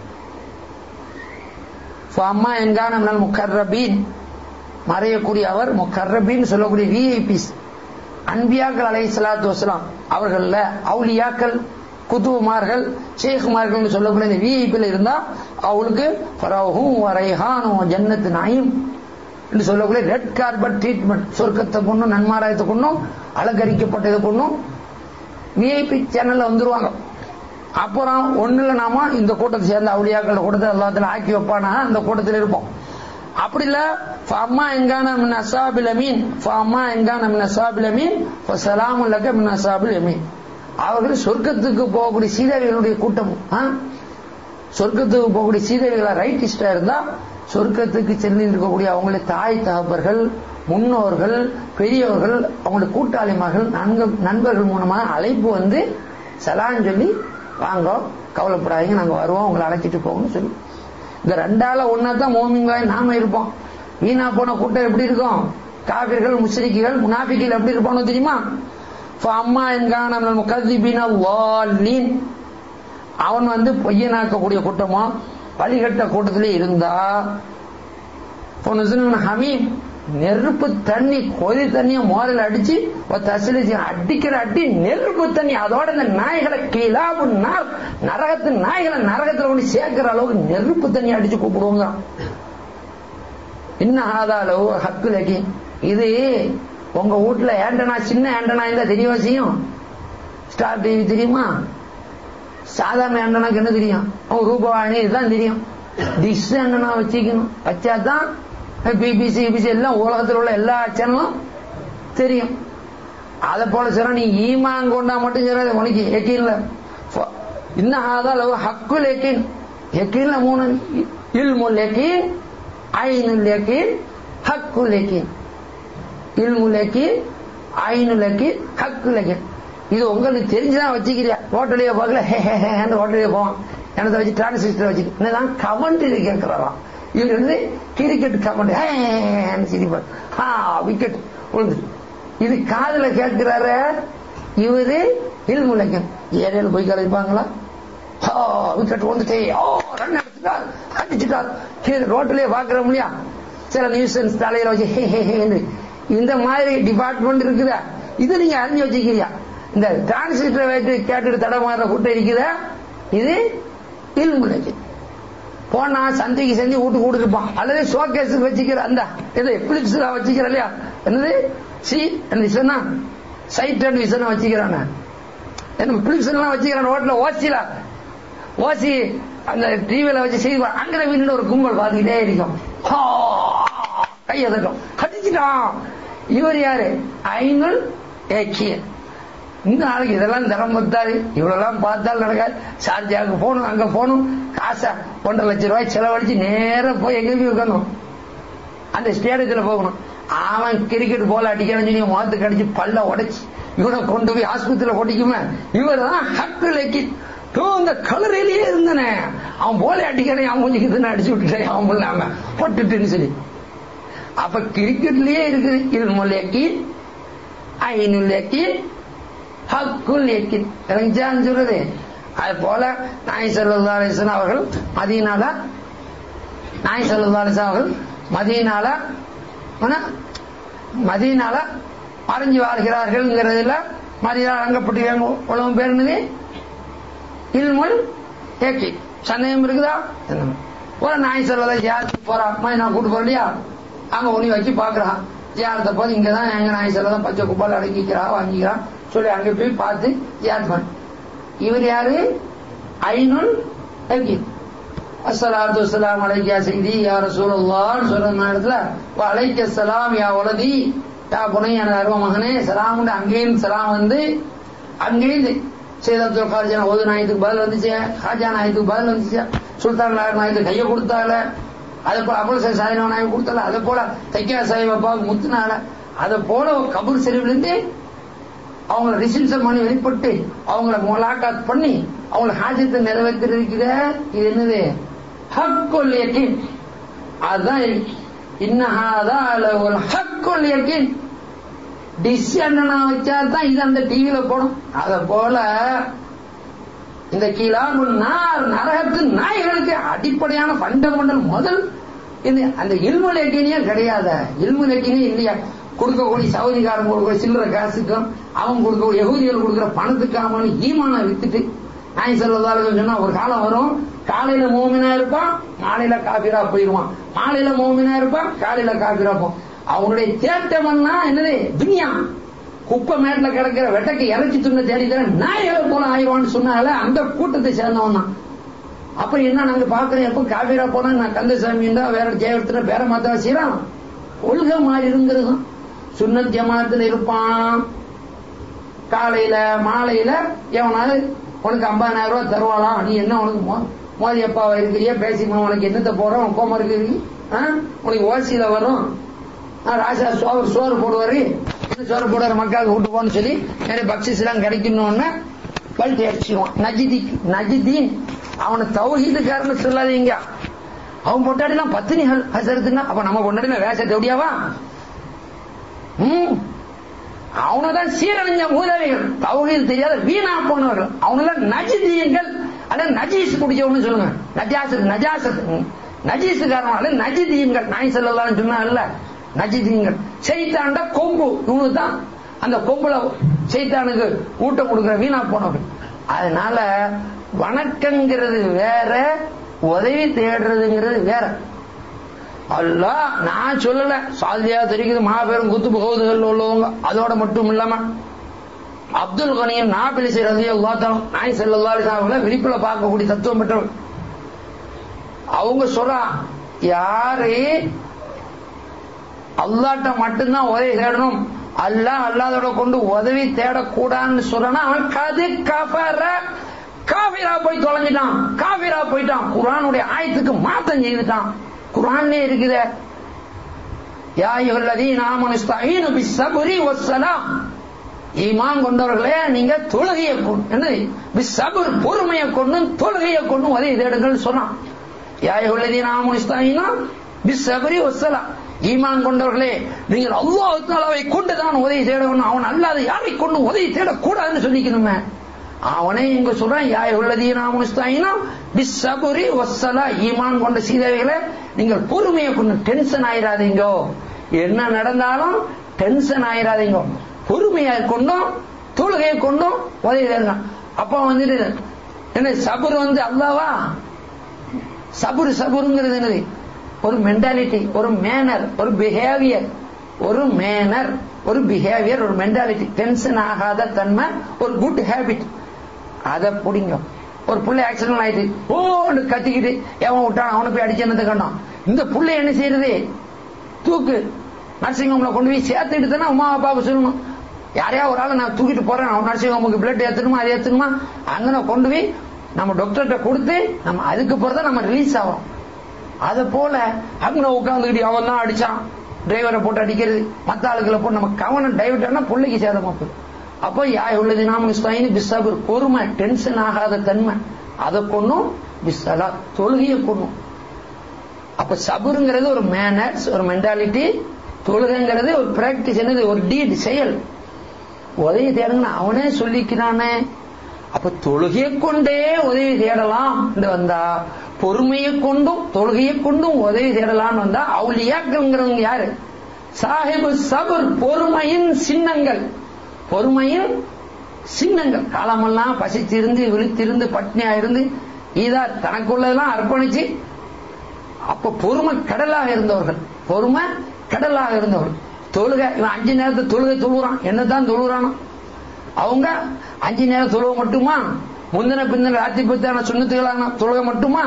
ஃபம்மா என்கான மினல் முகர்ரபீன் மறையக்கூடிய அவர் முகர்ரபீன் சொல்லக்கூடிய விஐபிஸ் அன்பியாக்கள் அலை சலாத்து வசலாம் அவர்கள அவுலியாக்கள் குத்துமார்கள் ஷேகுமார்கள் சொல்லக்கூடிய இந்த விஐபியில் இருந்தா அவளுக்கு ஃபரௌஹும் வ ரைஹானும் ஜன்னத்து நயீம் என்று சொல்லக்கூடிய ரெட் கார்பெட் ட்ரீட்மெண்ட் சொர்க்கத்தை கொண்டும் நன்மாராயத்தை கொண்டும் அலங்கரிக்கப்பட்டதை கொண்டும் விஐபி சேனல்ல வந்துருவாங்க அப்புறம் ஒண்ணுல நாம இந்த கூட்டத்தை சேர்ந்த அவுளியாக்கள் கூட்டத்தை எல்லாத்துல ஆக்கி வைப்பானா அந்த கூட்டத்தில் இருப்போம் அப்படி இல்ல ஃபம்மா எங்கான மின் அசாபில் அமீன் ஃபம்மா எங்கான மின் அசாபில் அமீன் ஃபசலாமு லக்க மின் அசாபில் அமீன் அவர்கள் சொர்க்கத்துக்கு போகக்கூடிய சீதவிகளுடைய கூட்டம் சொர்க்கத்துக்கு போகக்கூடிய சீதவிகளா ரைட்டிஸ்டா இருந்தா சொர்க்கத்துக்கு சென்று இருக்கக்கூடிய அவங்களுடைய தாய் தகப்பர்கள் முன்னோர்கள் பெரியவர்கள் அவங்களுடைய கூட்டாளிமார்கள் நண்பர்கள் மூலமாக அழைப்பு வந்து சலான்னு சொல்லி வாங்க கவலைப்படாதீங்க நாங்க வருவோம் உங்களை அழைச்சிட்டு போகணும்னு சொல்லி இந்த ரெண்டால ஒன்னா தான் மோமிங்காய் நாம இருப்போம் வீணா போன கூட்டம் எப்படி இருக்கும் காவிர்கள் முஸ்ரிக்குகள் முனாபிகள் எப்படி இருப்பானோ தெரியுமா அம்மா என்கான முகதிபின வாலின் அவன் வந்து பொய்யனாக்கக்கூடிய கூட்டமோ வழிகட்ட கூட்டத்திலே இருந்தா ஹமீம் நெருப்பு தண்ணி கொதி தண்ணிய மோரில் அடிச்சு தசிலி அடிக்கிற அடி நெருப்பு தண்ணி அதோட இந்த நாய்களை கீழாபு நரகத்து நாய்களை நரகத்துல கொண்டு சேர்க்கிற அளவுக்கு நெருப்பு தண்ணி அடிச்சு கூப்பிடுவோங்க இன்னும் ஆதாளவு ஹக்கு லகி இது உங்க வீட்டுல ஏண்டனா சின்ன ஏண்டனா இருந்தா தெரியவா செய்யும் ஸ்டார் டிவி தெரியுமா சாதாரண ஆண்டனாக்கு என்ன தெரியும் அவங்க ரூபாவாணி இதுதான் தெரியும் டிஷ் ஆண்டனா வச்சுக்கணும் வச்சாதான் பிபிசி பிபிசி எல்லாம் உலகத்தில் உள்ள எல்லா சேனலும் தெரியும் அதை போல சொல்ற நீ ஈமான் கொண்டா மட்டும் சொல்ற உனக்கு எக்கீன்ல இன்னும் ஆதான் ஹக்குல் எக்கீன் எக்கீன்ல மூணு இல்முல் எக்கீன் ஐனுல் எக்கீன் ஹக்குல் எக்கீன் இல்முல் எக்கீன் ஐனுல் எக்கீன் ஹக்குல் எக்கீன் இது உங்களுக்கு தெரிஞ்சுதான் வச்சுக்கிறியா ஹோட்டலையே பார்க்கல ஹே ஹே ஹேன்னு ஹோட்டலையே போவான் எனத்தை வச்சு டிரான்சிஸ்டர் வச்சுட்டு என்னதான் கமெண்ட்ரி கேட்கிறாராம் இவர் வந்து கிரிக்கெட் கமெண்ட் ஹேன்னு சிரிப்பார் ஹா விக்கெட் விழுந்து இது காதுல கேட்கிறாரு இவரு இல்முலைக்கன் ஏரியால போய் கலைப்பாங்களா விக்கெட் வந்துட்டே ஓ ரன் எடுத்துட்டார் அடிச்சுட்டார் கீழே ரோட்லயே பாக்குறோம் இல்லையா சில நியூசன்ஸ் தலையில வச்சு ஹே ஹே ஹேன்னு இந்த மாதிரி டிபார்ட்மெண்ட் இருக்குதா இது நீங்க அறிஞ்சு வச்சுக்கிறீங்க இந்த டிரான்சிஸ்டர் வைத்து கேட்டுட்டு தடமாற கூட்டம் இருக்குதா இது இல்முலைக்கு போனா சந்தைக்கு செஞ்சு வீட்டுக்கு கொடுத்துருப்பான் அல்லது ஷோகேஸுக்கு வச்சுக்கிற அந்த இது பிலிப்ஸ் வச்சுக்கிற இல்லையா என்னது சி விசனா சைட் அண்ட் விசனா வச்சுக்கிறான என்ன பிலிப்ஸ் எல்லாம் வச்சுக்கிறான் ரோட்ல ஓசில ஓசி அந்த டிவியில வச்சு செய்தி அங்கே வீட்டு ஒரு கும்பல் பார்த்துக்கிட்டே இருக்கும் கையை தட்டும் கடிச்சிட்டான் இவர் யாரு ஐநூல் ஏக்கியன் இந்த நாளைக்கு இதெல்லாம் திறம் பத்தாது இவ்வளவு பார்த்தால் நடக்காது சார்ஜாக்கு போகணும் அங்க போகணும் காசை ஒன்றரை லட்சம் ரூபாய் செலவழிச்சு நேர போய் எங்க போய் உட்காரணும் அந்த ஸ்டேடியத்துல போகணும் அவன் கிரிக்கெட் போல அடிக்கணும் சொல்லி முகத்துக்கு அடிச்சு பல்ல உடைச்சு இவனை கொண்டு போய் ஆஸ்பத்திரியில கொட்டிக்குமே இவர் தான் ஹக்கு லக்கி இந்த கலரிலேயே இருந்தனே அவன் போல அடிக்கணும் அவன் கொஞ்சம் இதுன்னு அடிச்சு விட்டுட்டேன் அவன் இல்லாம போட்டுட்டுன்னு சொல்லி அப்ப கிரிக்கெட்லயே இருக்குது இது மொழியாக்கி ஐநூறு ஹக்குல் எக்கின் இறங்கிச்சான்னு சொல்றது அது போல நாய் சல்லா அலிஸ்லாம் அவர்கள் மதியனால நாய் சல்லா அலிஸ்லாம் அவர்கள் மதியனால மதியனால மறைஞ்சு வாழ்கிறார்கள்ங்கிறதுல மதியான அங்கப்பட்டிருக்காங்க உலகம் பேர் என்னது இல்முல் ஏக்கி சந்தேகம் இருக்குதா ஒரு நாய் சொல்லல யாருக்கு போறா அம்மா நான் கூட்டு போறேன் இல்லையா அங்க ஒண்ணி வச்சு பாக்குறான் ஜியாரத்தை போது இங்கதான் எங்க நாய் சொல்லதான் பச்சை குப்பால் அடக்கிக்கிறா வாங்கிக்கிறான் சொல்லி அங்க போய் பார்த்து ஜியாத் பண்ண இவர் யாரு ஐநுல் அஸ்ஸலாத்து வஸ்ஸலாம் அலைக்கா செய்தி யா ரசூலுல்லாஹ் சொல்ற நேரத்துல வ அலைக்க சலாம் யா உலதி யா புனை என அருவ மகனே சலாம் அங்கேயும் சலாம் வந்து அங்கேயும் சேதத்துல் கார்ஜான ஓது நாயத்துக்கு பதில் வந்துச்சு ஹாஜா நாயத்துக்கு பதில் வந்துச்சு சுல்தான் நாயத்து கையை கொடுத்தால அதை போல அபுல் சாயினா நாயக் கொடுத்தால அதை போல தைக்கா சாஹிப் அப்பாவுக்கு முத்துனால அதை போல கபூர் செரிவுல இருந்து அவங்கள ரிசப்ஷன் பண்ணி வெளிப்பட்டு அவங்கள முலாக்காத் பண்ணி அவங்கள ஹாஜத்தை நிறைவேற்றிருக்கிற இது என்னது ஹக்குல் யக்கீன் அதுதான் இன்னஹாதான் ஒரு ஹக்குல் யக்கீன் டிசிஷன் வச்சா தான் இது அந்த டிவியில போடும் அத போல இந்த கீழாமுல் நார் நரகத்து நாய்களுக்கு அடிப்படையான ஃபண்டமெண்டல் முதல் இந்த அந்த இல்மு லெட்டினியே கிடையாது இல்மு லெட்டினே இல்லையா கொடுக்கக்கூடிய சவுதிக்காரன் கொடுக்குற சில்லற காசுக்கும் அவன் கொடுக்க யகுதிகள் கொடுக்குற பணத்துக்காம ஈமான வித்துட்டு நாய் செல்வதாலும் சொன்னா ஒரு காலம் வரும் காலையில மோமினா இருப்பான் மாலையில காபிரா போயிருவான் மாலையில மோமினா இருப்பான் காலையில காபிரா போம் அவனுடைய தேட்டம்னா என்னது துனியா குப்பை மேட்ல கிடக்கிற வெட்டக்கு இறச்சி துண்ண தேடி தர நாய்களை போல ஆயிடுவான்னு சொன்னால அந்த கூட்டத்தை சேர்ந்தவன் தான் அப்ப என்ன நாங்க பாக்குறோம் எப்ப காவிரா போனா நான் கந்தசாமி வேற ஜெயவர்த்தன வேற மாத்தா செய்யறான் கொள்கை மாறி இருங்கிறது சுண்ணத் ஜமாத்துல இருப்பான் காலையில மாலையில எவனாவது உனக்கு ஐம்பதாயிரம் ரூபாய் தருவாளாம் நீ என்ன உனக்கு மோதி அப்பாவா இருக்கிறியா பேசிக்கணும் உனக்கு என்னத்தை போடுறோம் கோமம் இருக்கு உனக்கு ஓசியில வரும் ராஜா சோறு சோறு போடுவாரு சோறு போடுவாரு மக்களுக்கு விட்டு போன்னு சொல்லி நிறைய பக்சிஸ் எல்லாம் கிடைக்கணும்னு பல்ட்டி அடிச்சுக்குவான் நஜிதி நஜிதீன் அவனை தௌஹீதுக்காரன்னு சொல்லாதீங்க அவன் பொட்டாடிலாம் பத்தினிகள் ஹசரத்துனா அப்ப நம்ம பொண்டாடி வேஷ தேடியாவா அவனதான் சீரழிஞ்ச மூதவிகள் தௌஹீது தெரியாத வீணா போனவர்கள் அவனெல்லாம் நஜிதீன்கள் அல்ல நஜீஸ் குடிச்சவனு சொல்லுங்க நஜாசத் நஜாசத் நஜீஸுக்காரன் நஜிதீன்கள் நாய் செல்லலாம் சொன்னா நஜிதீன்கள் செய்தாண்ட கொம்பு இவனு தான் அந்த கொம்புல செய்தானுக்கு ஊட்டம் கொடுக்கிற வீணா போனவர்கள் அதனால வணக்கங்கிறது வேற உதவி தேடுறதுங்கிறது வேற அல்ல நான் சொல்லல சாதியா தெரிக்குது மாபெரும் குத்து பகவதுகள் உள்ளவங்க அதோட மட்டும் இல்லாம அப்துல் கனியும் நாபிலிசை ரதியோ எல்லாத்தாலும் நாய் செல்லா விழிப்புல பார்க்கக்கூடிய தத்துவம் பெற்றவங்க அவங்க சொல்றா யாரு அல்லாட்ட மட்டும்தான் உதவி தேடணும் அல்ல அல்லாதோட கொண்டு உதவி தேடக்கூடாதுன்னு சொல்றானா அவன் கது கபர காபிரா போய் தொலைஞ்சிட்டான் காபிரா போயிட்டான் குரானுடைய ஆயத்துக்கு மாத்தம் செய்துட்டான் குரான்லே இருக்குத யாயுல்லதீன் ஆமனு இஸ்தஈனு பிஸ்ஸப்ரி வஸ்ஸலாம் ஈமான் கொண்டவர்களே நீங்க தொழுகையை கொண்டு என்ன சபர் பொறுமையை கொண்டும் தொழுகையை கொண்டும் உதவி தேடுங்கள் சொன்னான் யாய உள்ளதே நாமுனிஸ்தாயினா பிசபரி ஒசலா ஈமான் கொண்டவர்களே நீங்கள் அல்லாஹ் தாலாவை கொண்டு தான் உதவி தேடணும் அவன் அல்லாத யாரை கொண்டு உதவி தேடக்கூடாதுன்னு சொல்லிக்கணுமே அவனே இங்க சொல்றான் யாய் உள்ளதீனா முஸ்தாயினா பிசபுரி ஒசலா ஈமான் கொண்ட சீதவைகளை நீங்கள் பொறுமையை கொண்டு டென்ஷன் ஆயிராதீங்க என்ன நடந்தாலும் டென்ஷன் ஆயிராதீங்க பொறுமையை கொண்டும் தொழுகையை கொண்டும் உதவி தேடலாம் அப்ப வந்துட்டு என்ன சபுர் வந்து அல்லாவா சபுர் சபுருங்கிறது என்னது ஒரு மென்டாலிட்டி ஒரு மேனர் ஒரு பிஹேவியர் ஒரு மேனர் ஒரு பிஹேவியர் ஒரு மென்டாலிட்டி டென்ஷன் ஆகாத தன்மை ஒரு குட் ஹேபிட் அதை பிடிங்க ஒரு புள்ளை ஆக்சிடென்ட் ஆயிட்டு ஓன்னு கத்திக்கிட்டு எவன் விட்டான் அவனை போய் அடிச்சு என்னத்தை கண்டான் இந்த புள்ளை என்ன செய்யறது தூக்கு நர்சிங் ஹோம்ல கொண்டு போய் சேர்த்துட்டு தானே அம்மா அப்பாவுக்கு சொல்லணும் யாரையா ஒரு ஆளை நான் தூக்கிட்டு போறேன் அவன் நர்சிங் ஹோமுக்கு பிளட் ஏத்தணுமா அதை ஏத்தணுமா அங்கே கொண்டு போய் நம்ம டாக்டர்கிட்ட கொடுத்து நம்ம அதுக்கு பிறகு நம்ம ரிலீஸ் ஆகும் அதை போல அங்க உட்காந்துக்கிட்டு அவன் தான் அடிச்சான் டிரைவரை போட்டு அடிக்கிறது மத்த ஆளுகளை போட்டு நம்ம கவனம் டைவர்ட் ஆனா பிள்ளைக்கு சேதமா போகுது அப்போ யாய் உள்ளது நாம பிஸ்ஸாபர் பொறுமை டென்ஷன் ஆகாத தன்மை அதை கொண்டும் பிஸ்ஸலா தொழுகையை கொண்டும் அப்ப சபுருங்கிறது ஒரு மேனர்ஸ் ஒரு மென்டாலிட்டி தொழுகைங்கிறது ஒரு பிராக்டிஸ் என்னது ஒரு டீட் செயல் உதவி தேடுங்கன்னு அவனே சொல்லிக்கிறானே அப்ப தொழுகையை கொண்டே உதவி தேடலாம் வந்தா பொறுமையை கொண்டும் தொழுகையை கொண்டும் உதவி தேடலாம்னு வந்தா அவுலியாக்கள்ங்கிறவங்க யாரு சாஹிபு சபர் பொறுமையின் சின்னங்கள் பொறுமையின் சின்னங்கள் காலமெல்லாம் பசித்திருந்து விழித்திருந்து பட்னியா இருந்து இதா தனக்குள்ளதெல்லாம் அர்ப்பணிச்சு அப்ப பொறுமை கடலாக இருந்தவர்கள் பொறுமை கடலாக இருந்தவர்கள் தொழுகை இவன் அஞ்சு நேரத்தை தொழுகை தொழுகிறான் என்னதான் தொழுகிறானோ அவங்க அஞ்சு நேரம் தொழுக மட்டுமா முந்தின பிந்தின ராத்திரி பத்தான சுண்ணத்துகளான தொழுக மட்டுமா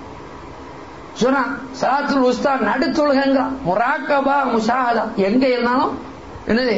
சொன்னா சலாத்துல் உஸ்தா நடு தொழுகைங்கிறான் முராக்கபா முஷாஹதா எங்க இருந்தாலும் என்னது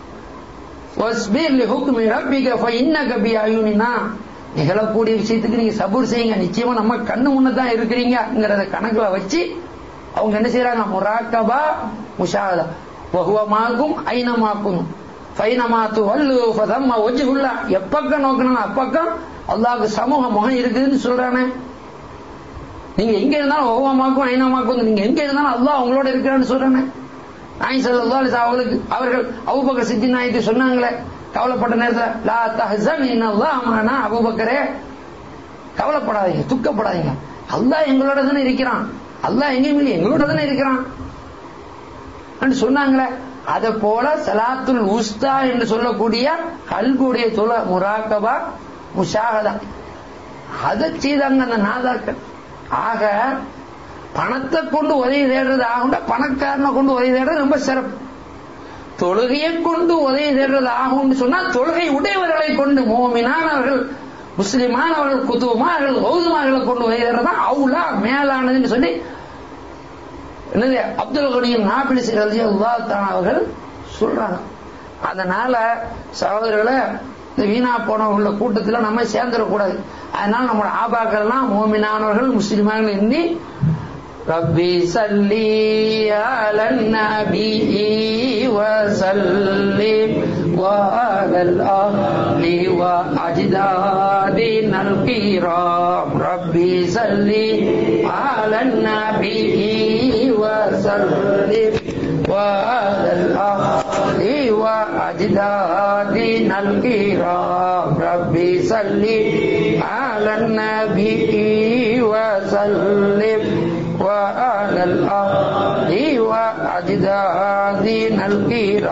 நிகழக்கூடிய விஷயத்துக்கு நீங்க சபூர் செய்யுங்க நிச்சயமா நம்ம கண்ணு முன்னதான் இருக்கிறீங்கிறத கணக்குல வச்சு அவங்க என்ன செய்யறாங்க முராக்கபா முஷாஹதா பகுவமாகும் ஐனமாக்கும் பைனமாத்து வல்லு ஃபதம்மா ஒஜ்ஹுல்லா எப்பக்கம் நோக்கணும் அப்பக்கம் அல்லாஹ்க்கு சமூக முகம் இருக்குதுன்னு சொல்றானே நீங்க எங்க இருந்தாலும் ஓவமாக்கும் ஐனமாக்கும் நீங்க எங்க இருந்தாலும் அல்லாஹ் அவங்களோட இருக்கிறான்னு சொல்றானே நாய் சல்லா அவங்களுக்கு அவர்கள் அபுபக்கர் சித்தி நாய்க்கு சொன்னாங்களே கவலைப்பட்ட நேரத்தில் லா தஹசன் இன்னல்லாஹ் அமரனா அபுபக்கரே கவலைப்படாதீங்க துக்கப்படாதீங்க அல்லாஹ் எங்களோட தானே இருக்கிறான் அல்லாஹ் எங்கேயும் இல்லை எங்களோட தானே இருக்கிறான் சொன்னாங்களே அதை போல சலாத்துல் உஸ்தா என்று சொல்லக்கூடிய கல்குடைய தொல முராக்கபா முஷாகதா அதை செய்தாங்க அந்த நாதாக்கள் ஆக பணத்தை கொண்டு உதவி தேடுறது ஆகும்டா பணக்காரனை கொண்டு உதவி தேடுறது ரொம்ப சிறப்பு தொழுகையை கொண்டு உதவி தேடுறது ஆகும்னு சொன்னா தொழுகை உடையவர்களை கொண்டு மோமினானவர்கள் முஸ்லிமானவர்கள் குத்துவமார்கள் கௌதமார்களை கொண்டு உதவி தேடுறதா அவுலா மேலானதுன்னு சொல்லி என்னது அப்துல் கனியும் நாபிலிசி ரஜி அல்லாத்தான் அவர்கள் சொல்றாங்க அதனால சகோதரர்களை இந்த வீணா போன உள்ள கூட்டத்தில் நம்ம சேர்ந்துடக்கூடாது அதனால நம்மளோட ஆபாக்கள்லாம் மோமினானவர்கள் முஸ்லிமார்கள் எண்ணி ربي صلي على النبي وسلم وعلى الأهل وأجدادنا الكرام ربي صلي على النبي وسلم وعلى الأهل وأجدادنا الكرام ربي صلي على النبي وسلم وعلى الأهل وأجدادنا الكرام